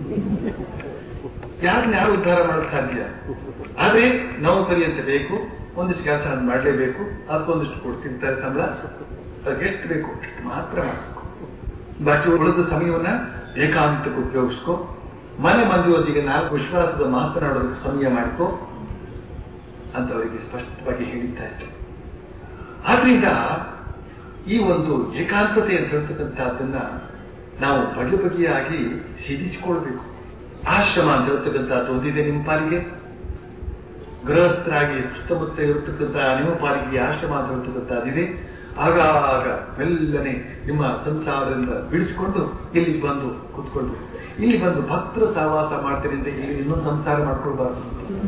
ಯಾರನ್ನ ಯಾರು ಉದ್ಧಾರ ಮಾಡಕ್ ಸಾಧ್ಯ ಆದ್ರೆ ನೌಕರಿ ಅಂತ ಬೇಕು ಒಂದಿಷ್ಟು ಕೆಲಸ ಮಾಡಲೇಬೇಕು ಅದಕ್ಕೊಂದಿಷ್ಟು ಕೊಡ್ತಿರ್ತಾರೆ ಸಂಬಳ ಅದಕ್ಕೆ ಎಷ್ಟು ಬೇಕು ಅಷ್ಟು ಮಾತ್ರ ಮಾಡಬೇಕು ಬಾಕಿ ಉಳಿದ ಸಮಯವನ್ನ ಏಕಾಂತಕ್ಕೆ ಉಪಯೋಗಿಸ್ಕೊ ಮನೆ ಮಂದಿಯೊಂದಿಗೆ ನಾಲ್ಕು ವಿಶ್ವಾಸದ ಮಾತನಾಡೋದಕ್ಕೆ ಸಮಯ ಮಾಡ್ಕೋ ಅಂತ ಅವರಿಗೆ ಸ್ಪಷ್ಟವಾಗಿ ಹೇಳಿದ್ದ ಇತ್ತು ಆದ್ರಿಂದ ಈ ಒಂದು ಏಕಾಂತತೆ ಅಂತ ಹೇಳ್ತಕ್ಕಂಥದ್ದನ್ನ ನಾವು ಬಗೆ ಬಗೆಯಾಗಿ ಸಿದ್ಧಿಸಿಕೊಳ್ಬೇಕು ಆಶ್ರಮ ಅಂತ ಹೇಳ್ತಕ್ಕಂಥದ್ದು ಒಂದಿದೆ ನಿಮ್ಮ ಪಾಲಿಗೆ ಗೃಹಸ್ಥರಾಗಿ ಸುತ್ತಮುತ್ತ ಇರತಕ್ಕಂಥ ನಿಮ್ಮ ಪಾಲಿಗೆ ಆಶ್ರಮ ಅಂತ ಹೇಳ್ತಕ್ಕಂಥದ್ದಿದೆ ಆಗಾಗ ಮೆಲ್ಲನೆ ನಿಮ್ಮ ಸಂಸಾರದಿಂದ ಬಿಡಿಸಿಕೊಂಡು ಇಲ್ಲಿ ಬಂದು ಕೂತ್ಕೊಳ್ಬೇಕು ಇಲ್ಲಿ ಬಂದು ಭಕ್ತರ ಸಹವಾಸ ಮಾಡ್ತೀನಿ ಅಂತ ಇಲ್ಲಿ ಇನ್ನೊಂದು ಸಂಸಾರ ಮಾಡ್ಕೊಳ್ಬಾರ್ದು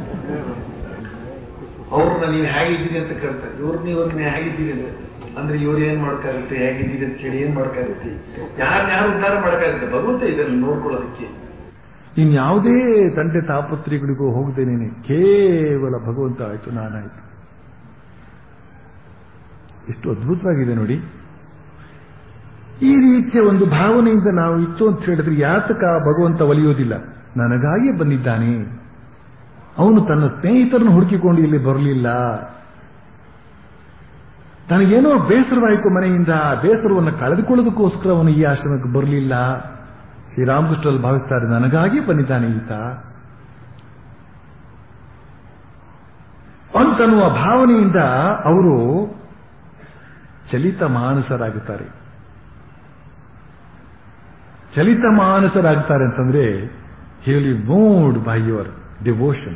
ಅವ್ರನ್ನ ನೀವು ಹೇಗಿದ್ದೀರಿ ಅಂತ ಕೇಳ್ತಾರೆ ಇವ್ರನ್ನ ಇವ್ರನ್ನ ಹೇಗಿದ್ದೀರಿ ಅಂದ್ರೆ ಅಂದ್ರೆ ಇವ್ರು ಏನ್ ಮಾಡ್ಕಾಗುತ್ತೆ ಹೇಗಿದ್ದೀರಿ ಅಂತ ಹೇಳಿ ಏನ್ ಮಾಡ್ಕಾಗುತ್ತೆ ಯಾರು ಯಾರು ಉದ್ಧಾರ ಮಾಡಕ್ಕಾಗುತ್ತೆ ಭಗವಂತ ಇದನ್ನು ನೋಡ್ಕೊಳ್ಳೋದಕ್ಕೆ ಇನ್ಯಾವುದೇ ತಂಟೆ ತಾಪತ್ರಿಗಳಿಗೂ ಹೋಗದೇನೇನೆ ಕೇವಲ ಭಗವಂತ ಆಯ್ತು ನಾನಾಯ್ತು ಎಷ್ಟು ಅದ್ಭುತವಾಗಿದೆ ನೋಡಿ ಈ ರೀತಿಯ ಒಂದು ಭಾವನೆಯಿಂದ ನಾವು ಇತ್ತು ಅಂತ ಹೇಳಿದ್ರೆ ಯಾತಕ ಭಗವಂತ ಒಲಿಯೋದಿಲ್ಲ ನನಗಾಗಿ ಬಂದಿದ್ದಾನೆ ಅವನು ತನ್ನ ಸ್ನೇಹಿತರನ್ನು ಹುಡುಕಿಕೊಂಡು ಇಲ್ಲಿ ಬರಲಿಲ್ಲ ತನಗೇನೋ ಬೇಸರವಾಯಿತು ಮನೆಯಿಂದ ಆ ಬೇಸರವನ್ನು ಕಳೆದುಕೊಳ್ಳೋದಕ್ಕೋಸ್ಕರ ಅವನು ಈ ಆಶ್ರಮಕ್ಕೆ ಬರಲಿಲ್ಲ ಶ್ರೀರಾಮಕೃಷ್ಣರಲ್ಲಿ ಭಾವಿಸ್ತಾರೆ ನನಗಾಗಿ ಬಂದಿದ್ದಾನೆ ಈತ ಅಂತನ್ನುವ ಭಾವನೆಯಿಂದ ಅವರು ಚಲಿತ ಮಾನಸರಾಗುತ್ತಾರೆ ಚಲಿತ ಮಾನಸರಾಗ್ತಾರೆ ಅಂತಂದ್ರೆ ಹೇಳಿ ಮೂಡ್ ಬೈ ಯುವರ್ ಡಿವೋಷನ್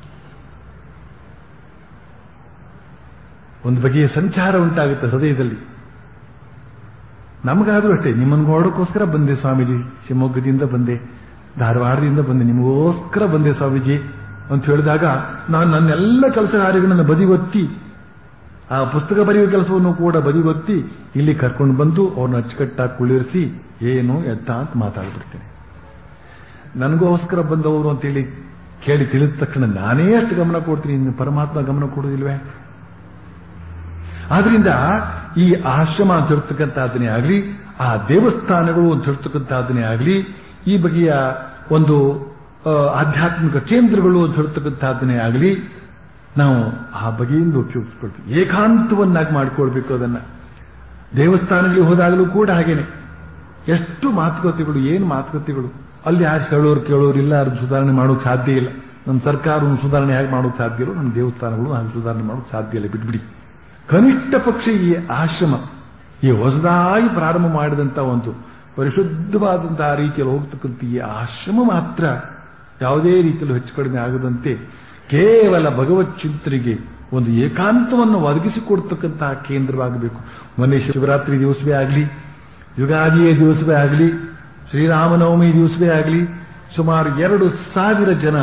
ಒಂದು ಬಗೆಯ ಸಂಚಾರ ಉಂಟಾಗುತ್ತೆ ಹೃದಯದಲ್ಲಿ ನಮಗಾದ್ರೂ ಅಷ್ಟೇ ನಿಮ್ಮನ್ನು ನೋಡೋಕ್ಕೋಸ್ಕರ ಬಂದೆ ಸ್ವಾಮೀಜಿ ಶಿವಮೊಗ್ಗದಿಂದ ಬಂದೆ ಧಾರವಾಡದಿಂದ ಬಂದೆ ನಿಮಗೋಸ್ಕರ ಬಂದೆ ಸ್ವಾಮೀಜಿ ಅಂತ ಹೇಳಿದಾಗ ನಾನು ನನ್ನೆಲ್ಲ ಕೆಲಸ ಕಾರ್ಯಗಳನ್ನು ಬದಿಗೊತ್ತಿ ಆ ಪುಸ್ತಕ ಬರೆಯುವ ಕೆಲಸವನ್ನು ಕೂಡ ಬದಿಗೊತ್ತಿ ಇಲ್ಲಿ ಕರ್ಕೊಂಡು ಬಂದು ಅವ್ರನ್ನ ಅಚ್ಚುಕಟ್ಟಾಗಿ ಕುಳಿರಿಸಿ ಏನು ಎತ್ತ ಅಂತ ಮಾತಾಡ್ಬಿಡ್ತೇನೆ ನನಗೋಸ್ಕರ ಬಂದವರು ಅಂತೇಳಿ ಕೇಳಿ ತಿಳಿದ ತಕ್ಷಣ ನಾನೇ ಅಷ್ಟು ಗಮನ ಕೊಡ್ತೀನಿ ಇನ್ನು ಪರಮಾತ್ಮ ಗಮನ ಕೊಡೋದಿಲ್ವೇ ಆದ್ರಿಂದ ಈ ಆಶ್ರಮ ಅಂತ ಹೇಳ್ತಕ್ಕಂಥದ್ದನ್ನೇ ಆಗಲಿ ಆ ದೇವಸ್ಥಾನಗಳು ಅಂತ ಹೇಳ್ತಕ್ಕಂಥದ್ದನ್ನೇ ಆಗಲಿ ಈ ಬಗೆಯ ಒಂದು ಆ, ಆಧ್ಯಾತ್ಮಿಕ ಕೇಂದ್ರಗಳು ಅಂತ ಹೇಳ್ತಕ್ಕಂಥದ್ದನ್ನೇ ಆಗಲಿ ನಾವು ಆ ಬಗೆಯಿಂದ ಉಪಯೋಗಿಸ್ಕೊಳ್ತೀವಿ ಏಕಾಂತವನ್ನಾಗಿ ಮಾಡ್ಕೊಳ್ಬೇಕು ಅದನ್ನ ದೇವಸ್ಥಾನಗಳಿಗೆ ಹೋದಾಗಲೂ ಕೂಡ ಹಾಗೇನೆ ಎಷ್ಟು ಮಾತುಕತೆಗಳು ಏನು ಮಾತುಕತೆಗಳು ಅಲ್ಲಿ ಯಾರು ಹೇಳೋರು ಕೇಳೋರು ಇಲ್ಲ ಅದು ಸುಧಾರಣೆ ಮಾಡೋಕೆ ಸಾಧ್ಯ ಇಲ್ಲ ನಮ್ಮ ಸರ್ಕಾರವನ್ನು ಸುಧಾರಣೆ ಹೇಗೆ ಮಾಡೋಕೆ ಸಾಧ್ಯ ಇಲ್ಲ ನಮ್ಮ ದೇವಸ್ಥಾನಗಳು ಹಾಗೆ ಸುಧಾರಣೆ ಮಾಡೋಕೆ ಸಾಧ್ಯ ಇಲ್ಲ ಬಿಟ್ಬಿಡಿ ಕನಿಷ್ಠ ಪಕ್ಷ ಈ ಆಶ್ರಮ ಈ ಹೊಸದಾಗಿ ಪ್ರಾರಂಭ ಮಾಡಿದಂತ ಒಂದು ಪರಿಶುದ್ಧವಾದಂತಹ ರೀತಿಯಲ್ಲಿ ಹೋಗ್ತಕ್ಕಂಥ ಈ ಆಶ್ರಮ ಮಾತ್ರ ಯಾವುದೇ ರೀತಿಯಲ್ಲೂ ಹೆಚ್ಚು ಕಡಿಮೆ ಆಗದಂತೆ ಕೇವಲ ಭಗವತ್ ಚಿಂತನೆಗೆ ಒಂದು ಏಕಾಂತವನ್ನು ಒದಗಿಸಿಕೊಡ್ತಕ್ಕಂತಹ ಕೇಂದ್ರವಾಗಬೇಕು ಮೊನ್ನೆ ಶಿವರಾತ್ರಿ ದಿವಸವೇ ಆಗಲಿ ಯುಗಾದಿಯ ದಿವಸವೇ ಆಗಲಿ ಶ್ರೀರಾಮನವಮಿ ದಿವಸವೇ ಆಗಲಿ ಸುಮಾರು ಎರಡು ಸಾವಿರ ಜನ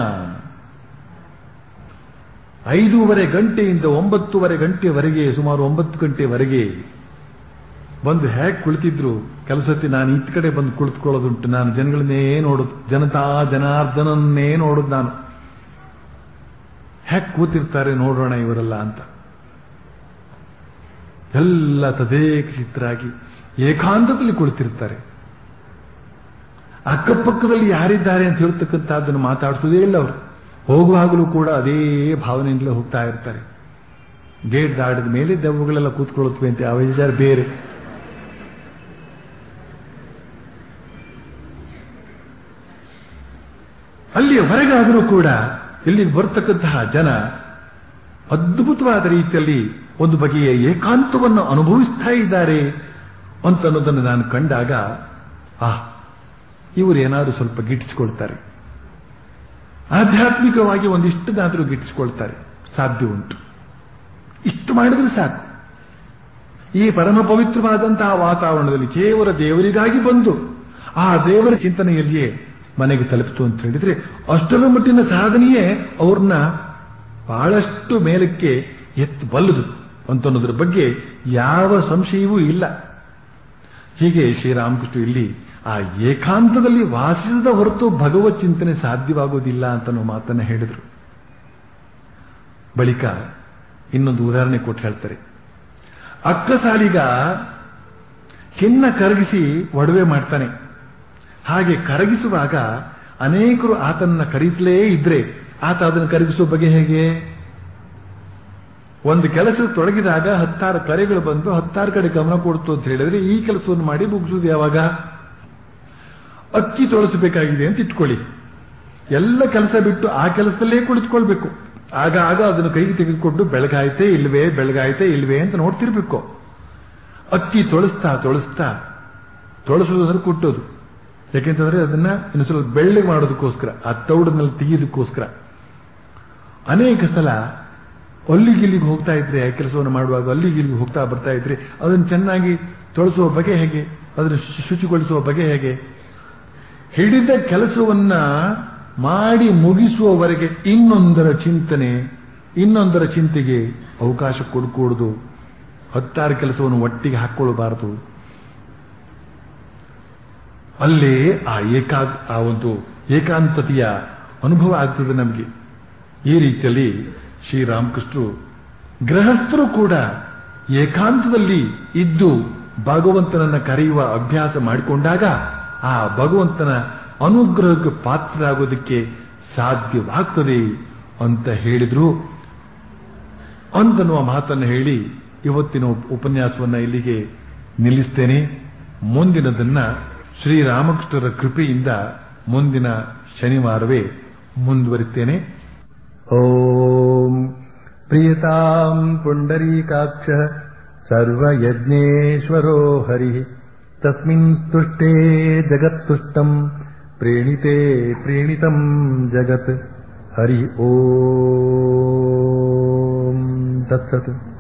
ಐದೂವರೆ ಗಂಟೆಯಿಂದ ಒಂಬತ್ತೂವರೆ ಗಂಟೆವರೆಗೆ ಸುಮಾರು ಒಂಬತ್ತು ಗಂಟೆವರೆಗೆ ಬಂದು ಹೇಗೆ ಕುಳಿತಿದ್ರು ಕೆಲಸಕ್ಕೆ ನಾನು ಇತ್ತ ಕಡೆ ಬಂದು ಕುಳಿತುಕೊಳ್ಳೋದುಂಟು ನಾನು ಜನಗಳನ್ನೇ ನೋಡೋದು ಜನತಾ ಜನಾರ್ದನನ್ನೇ ನೋಡೋದು ನಾನು ಹೇಗೆ ಕೂತಿರ್ತಾರೆ ನೋಡೋಣ ಇವರೆಲ್ಲ ಅಂತ ಎಲ್ಲ ತದೇಕ ಚಿತ್ತರಾಗಿ ಏಕಾಂತದಲ್ಲಿ ಕುಳಿತಿರ್ತಾರೆ ಅಕ್ಕಪಕ್ಕದಲ್ಲಿ ಯಾರಿದ್ದಾರೆ ಅಂತ ಹೇಳ್ತಕ್ಕಂಥದ್ದನ್ನು ಮಾತಾಡಿಸೋದೇ ಇಲ್ಲ ಅವರು ಹೋಗುವಾಗಲೂ ಕೂಡ ಅದೇ ಭಾವನೆಯಿಂದಲೇ ಹೋಗ್ತಾ ಇರ್ತಾರೆ ಗೇಟ್ ದಾಟಿದ ಮೇಲೆ ದೆವ್ವಗಳೆಲ್ಲ ಕೂತ್ಕೊಳ್ಳುತ್ತವೆ ಅಂತ ಯಾವ ವಿಚಾರ ಬೇರೆ ಅಲ್ಲಿ ಹೊರಗಾದರೂ ಕೂಡ ಇಲ್ಲಿಗೆ ಬರ್ತಕ್ಕಂತಹ ಜನ ಅದ್ಭುತವಾದ ರೀತಿಯಲ್ಲಿ ಒಂದು ಬಗೆಯ ಏಕಾಂತವನ್ನು ಅನುಭವಿಸ್ತಾ ಇದ್ದಾರೆ ಅಂತ ಅನ್ನೋದನ್ನು ನಾನು ಕಂಡಾಗ ಆ ಇವರು ಏನಾದರೂ ಸ್ವಲ್ಪ ಗಿಟ್ಟಿಸಿಕೊಳ್ತಾರೆ ಆಧ್ಯಾತ್ಮಿಕವಾಗಿ ಒಂದಿಷ್ಟದಾದರೂ ಗಿಟ್ಟಿಸಿಕೊಳ್ತಾರೆ ಸಾಧ್ಯ ಉಂಟು ಇಷ್ಟು ಮಾಡಿದ್ರೆ ಸಾಕು ಈ ಪರಮ ಪವಿತ್ರವಾದಂತಹ ವಾತಾವರಣದಲ್ಲಿ ಕೇವಲ ದೇವರಿಗಾಗಿ ಬಂದು ಆ ದೇವರ ಚಿಂತನೆಯಲ್ಲಿಯೇ ಮನೆಗೆ ತಲುಪಿತು ಅಂತ ಹೇಳಿದ್ರೆ ಅಷ್ಟರ ಮಟ್ಟಿನ ಸಾಧನೆಯೇ ಅವ್ರನ್ನ ಬಹಳಷ್ಟು ಮೇಲಕ್ಕೆ ಎತ್ತು ಬಲ್ಲದು ಅಂತನ್ನೋದ್ರ ಬಗ್ಗೆ ಯಾವ ಸಂಶಯವೂ ಇಲ್ಲ ಹೀಗೆ ಶ್ರೀರಾಮಕೃಷ್ಣ ಇಲ್ಲಿ ಆ ಏಕಾಂತದಲ್ಲಿ ವಾಸಿಸದ ಹೊರತು ಭಗವತ್ ಚಿಂತನೆ ಸಾಧ್ಯವಾಗುವುದಿಲ್ಲ ಅಂತ ಮಾತನ್ನ ಹೇಳಿದರು ಬಳಿಕ ಇನ್ನೊಂದು ಉದಾಹರಣೆ ಕೊಟ್ಟು ಹೇಳ್ತಾರೆ ಅಕ್ಕಸಾಲಿಗ ಚಿನ್ನ ಕರಗಿಸಿ ಒಡವೆ ಮಾಡ್ತಾನೆ ಹಾಗೆ ಕರಗಿಸುವಾಗ ಅನೇಕರು ಆತನನ್ನ ಕರೀತಲೇ ಇದ್ರೆ ಆತ ಅದನ್ನು ಕರಗಿಸುವ ಬಗೆ ಹೇಗೆ ಒಂದು ಕೆಲಸ ತೊಡಗಿದಾಗ ಹತ್ತಾರು ಕರೆಗಳು ಬಂದು ಹತ್ತಾರು ಕಡೆ ಗಮನ ಕೊಡ್ತು ಅಂತ ಹೇಳಿದ್ರೆ ಈ ಕೆಲಸವನ್ನು ಮಾಡಿ ಮುಗಿಸೋದು ಯಾವಾಗ ಅಕ್ಕಿ ತೊಳಸಬೇಕಾಗಿದೆ ಅಂತ ಇಟ್ಕೊಳ್ಳಿ ಎಲ್ಲ ಕೆಲಸ ಬಿಟ್ಟು ಆ ಕೆಲಸದಲ್ಲೇ ಕುಳಿತುಕೊಳ್ಬೇಕು ಆಗ ಆಗ ಅದನ್ನು ಕೈಗೆ ತೆಗೆದುಕೊಂಡು ಬೆಳಗಾಯ್ತೆ ಇಲ್ವೇ ಬೆಳಗಾಯ್ತೆ ಇಲ್ವೇ ಅಂತ ನೋಡ್ತಿರ್ಬೇಕು ಅಕ್ಕಿ ತೊಳಸ್ತಾ ತೊಳಸ್ತಾ ತೊಳಸೋದು ಅಂದ್ರೆ ಕುಟ್ಟೋದು ಯಾಕೆಂತಂದ್ರೆ ಅದನ್ನ ಇನ್ನು ಸ್ವಲ್ಪ ಬೆಳ್ಳಗೆ ಮಾಡೋದಕ್ಕೋಸ್ಕರ ಆ ತೌಡನಲ್ಲಿ ತೆಗೆಯೋದಕ್ಕೋಸ್ಕರ ಅನೇಕ ಸಲ ಅಲ್ಲಿಗಿಲ್ಲಿಗೆ ಹೋಗ್ತಾ ಇದ್ರೆ ಕೆಲಸವನ್ನು ಮಾಡುವಾಗ ಅಲ್ಲಿಗಿಲ್ಲಿಗೆ ಹೋಗ್ತಾ ಬರ್ತಾ ಇದ್ರೆ ಅದನ್ನು ಚೆನ್ನಾಗಿ ತೊಳಸುವ ಬಗೆ ಹೇಗೆ ಅದನ್ನು ಶುಚಿಗೊಳಿಸುವ ಬಗೆ ಹೇಗೆ ಹಿಡಿದ ಕೆಲಸವನ್ನ ಮಾಡಿ ಮುಗಿಸುವವರೆಗೆ ಇನ್ನೊಂದರ ಚಿಂತನೆ ಇನ್ನೊಂದರ ಚಿಂತೆಗೆ ಅವಕಾಶ ಕೊಡ್ಕೂಡುದು ಹತ್ತಾರು ಕೆಲಸವನ್ನು ಒಟ್ಟಿಗೆ ಹಾಕೊಳ್ಳಬಾರದು ಅಲ್ಲೇ ಆ ಏಕಾ ಆ ಒಂದು ಏಕಾಂತತೆಯ ಅನುಭವ ಆಗ್ತದೆ ನಮಗೆ ಈ ರೀತಿಯಲ್ಲಿ ಶ್ರೀರಾಮಕೃಷ್ಣರು ಗೃಹಸ್ಥರು ಕೂಡ ಏಕಾಂತದಲ್ಲಿ ಇದ್ದು ಭಗವಂತನನ್ನ ಕರೆಯುವ ಅಭ್ಯಾಸ ಮಾಡಿಕೊಂಡಾಗ ಆ ಭಗವಂತನ ಅನುಗ್ರಹಕ್ಕೆ ಪಾತ್ರರಾಗೋದಕ್ಕೆ ಸಾಧ್ಯವಾಗ್ತದೆ ಅಂತ ಹೇಳಿದ್ರು ಅಂತನ್ನುವ ಮಾತನ್ನು ಹೇಳಿ ಇವತ್ತಿನ ಉಪನ್ಯಾಸವನ್ನ ಇಲ್ಲಿಗೆ ನಿಲ್ಲಿಸ್ತೇನೆ ಮುಂದಿನದನ್ನ ಶ್ರೀರಾಮಕೃಷ್ಣರ ಕೃಪೆಯಿಂದ ಮುಂದಿನ ಶನಿವಾರವೇ ಮುಂದುವರಿಸ್ತೇನೆ ಓಂ ಪ್ರಿಯತಾಂ ಪುಂಡರೀಕಾಕ್ಷ ಸರ್ವಯಜ್ಞೇಶ್ವರೋ ಹರಿ ತಸ್ಮಿನ್ ಸ್ತುಷ್ಟೇ ಜಗತ್ತುಷ್ಟಂ ಪ್ರೇಣಿತೆ ಪ್ರೇಣಿತಂ ಜಗತ್ ಹರಿ ಓಂ ತತ್ಸತ್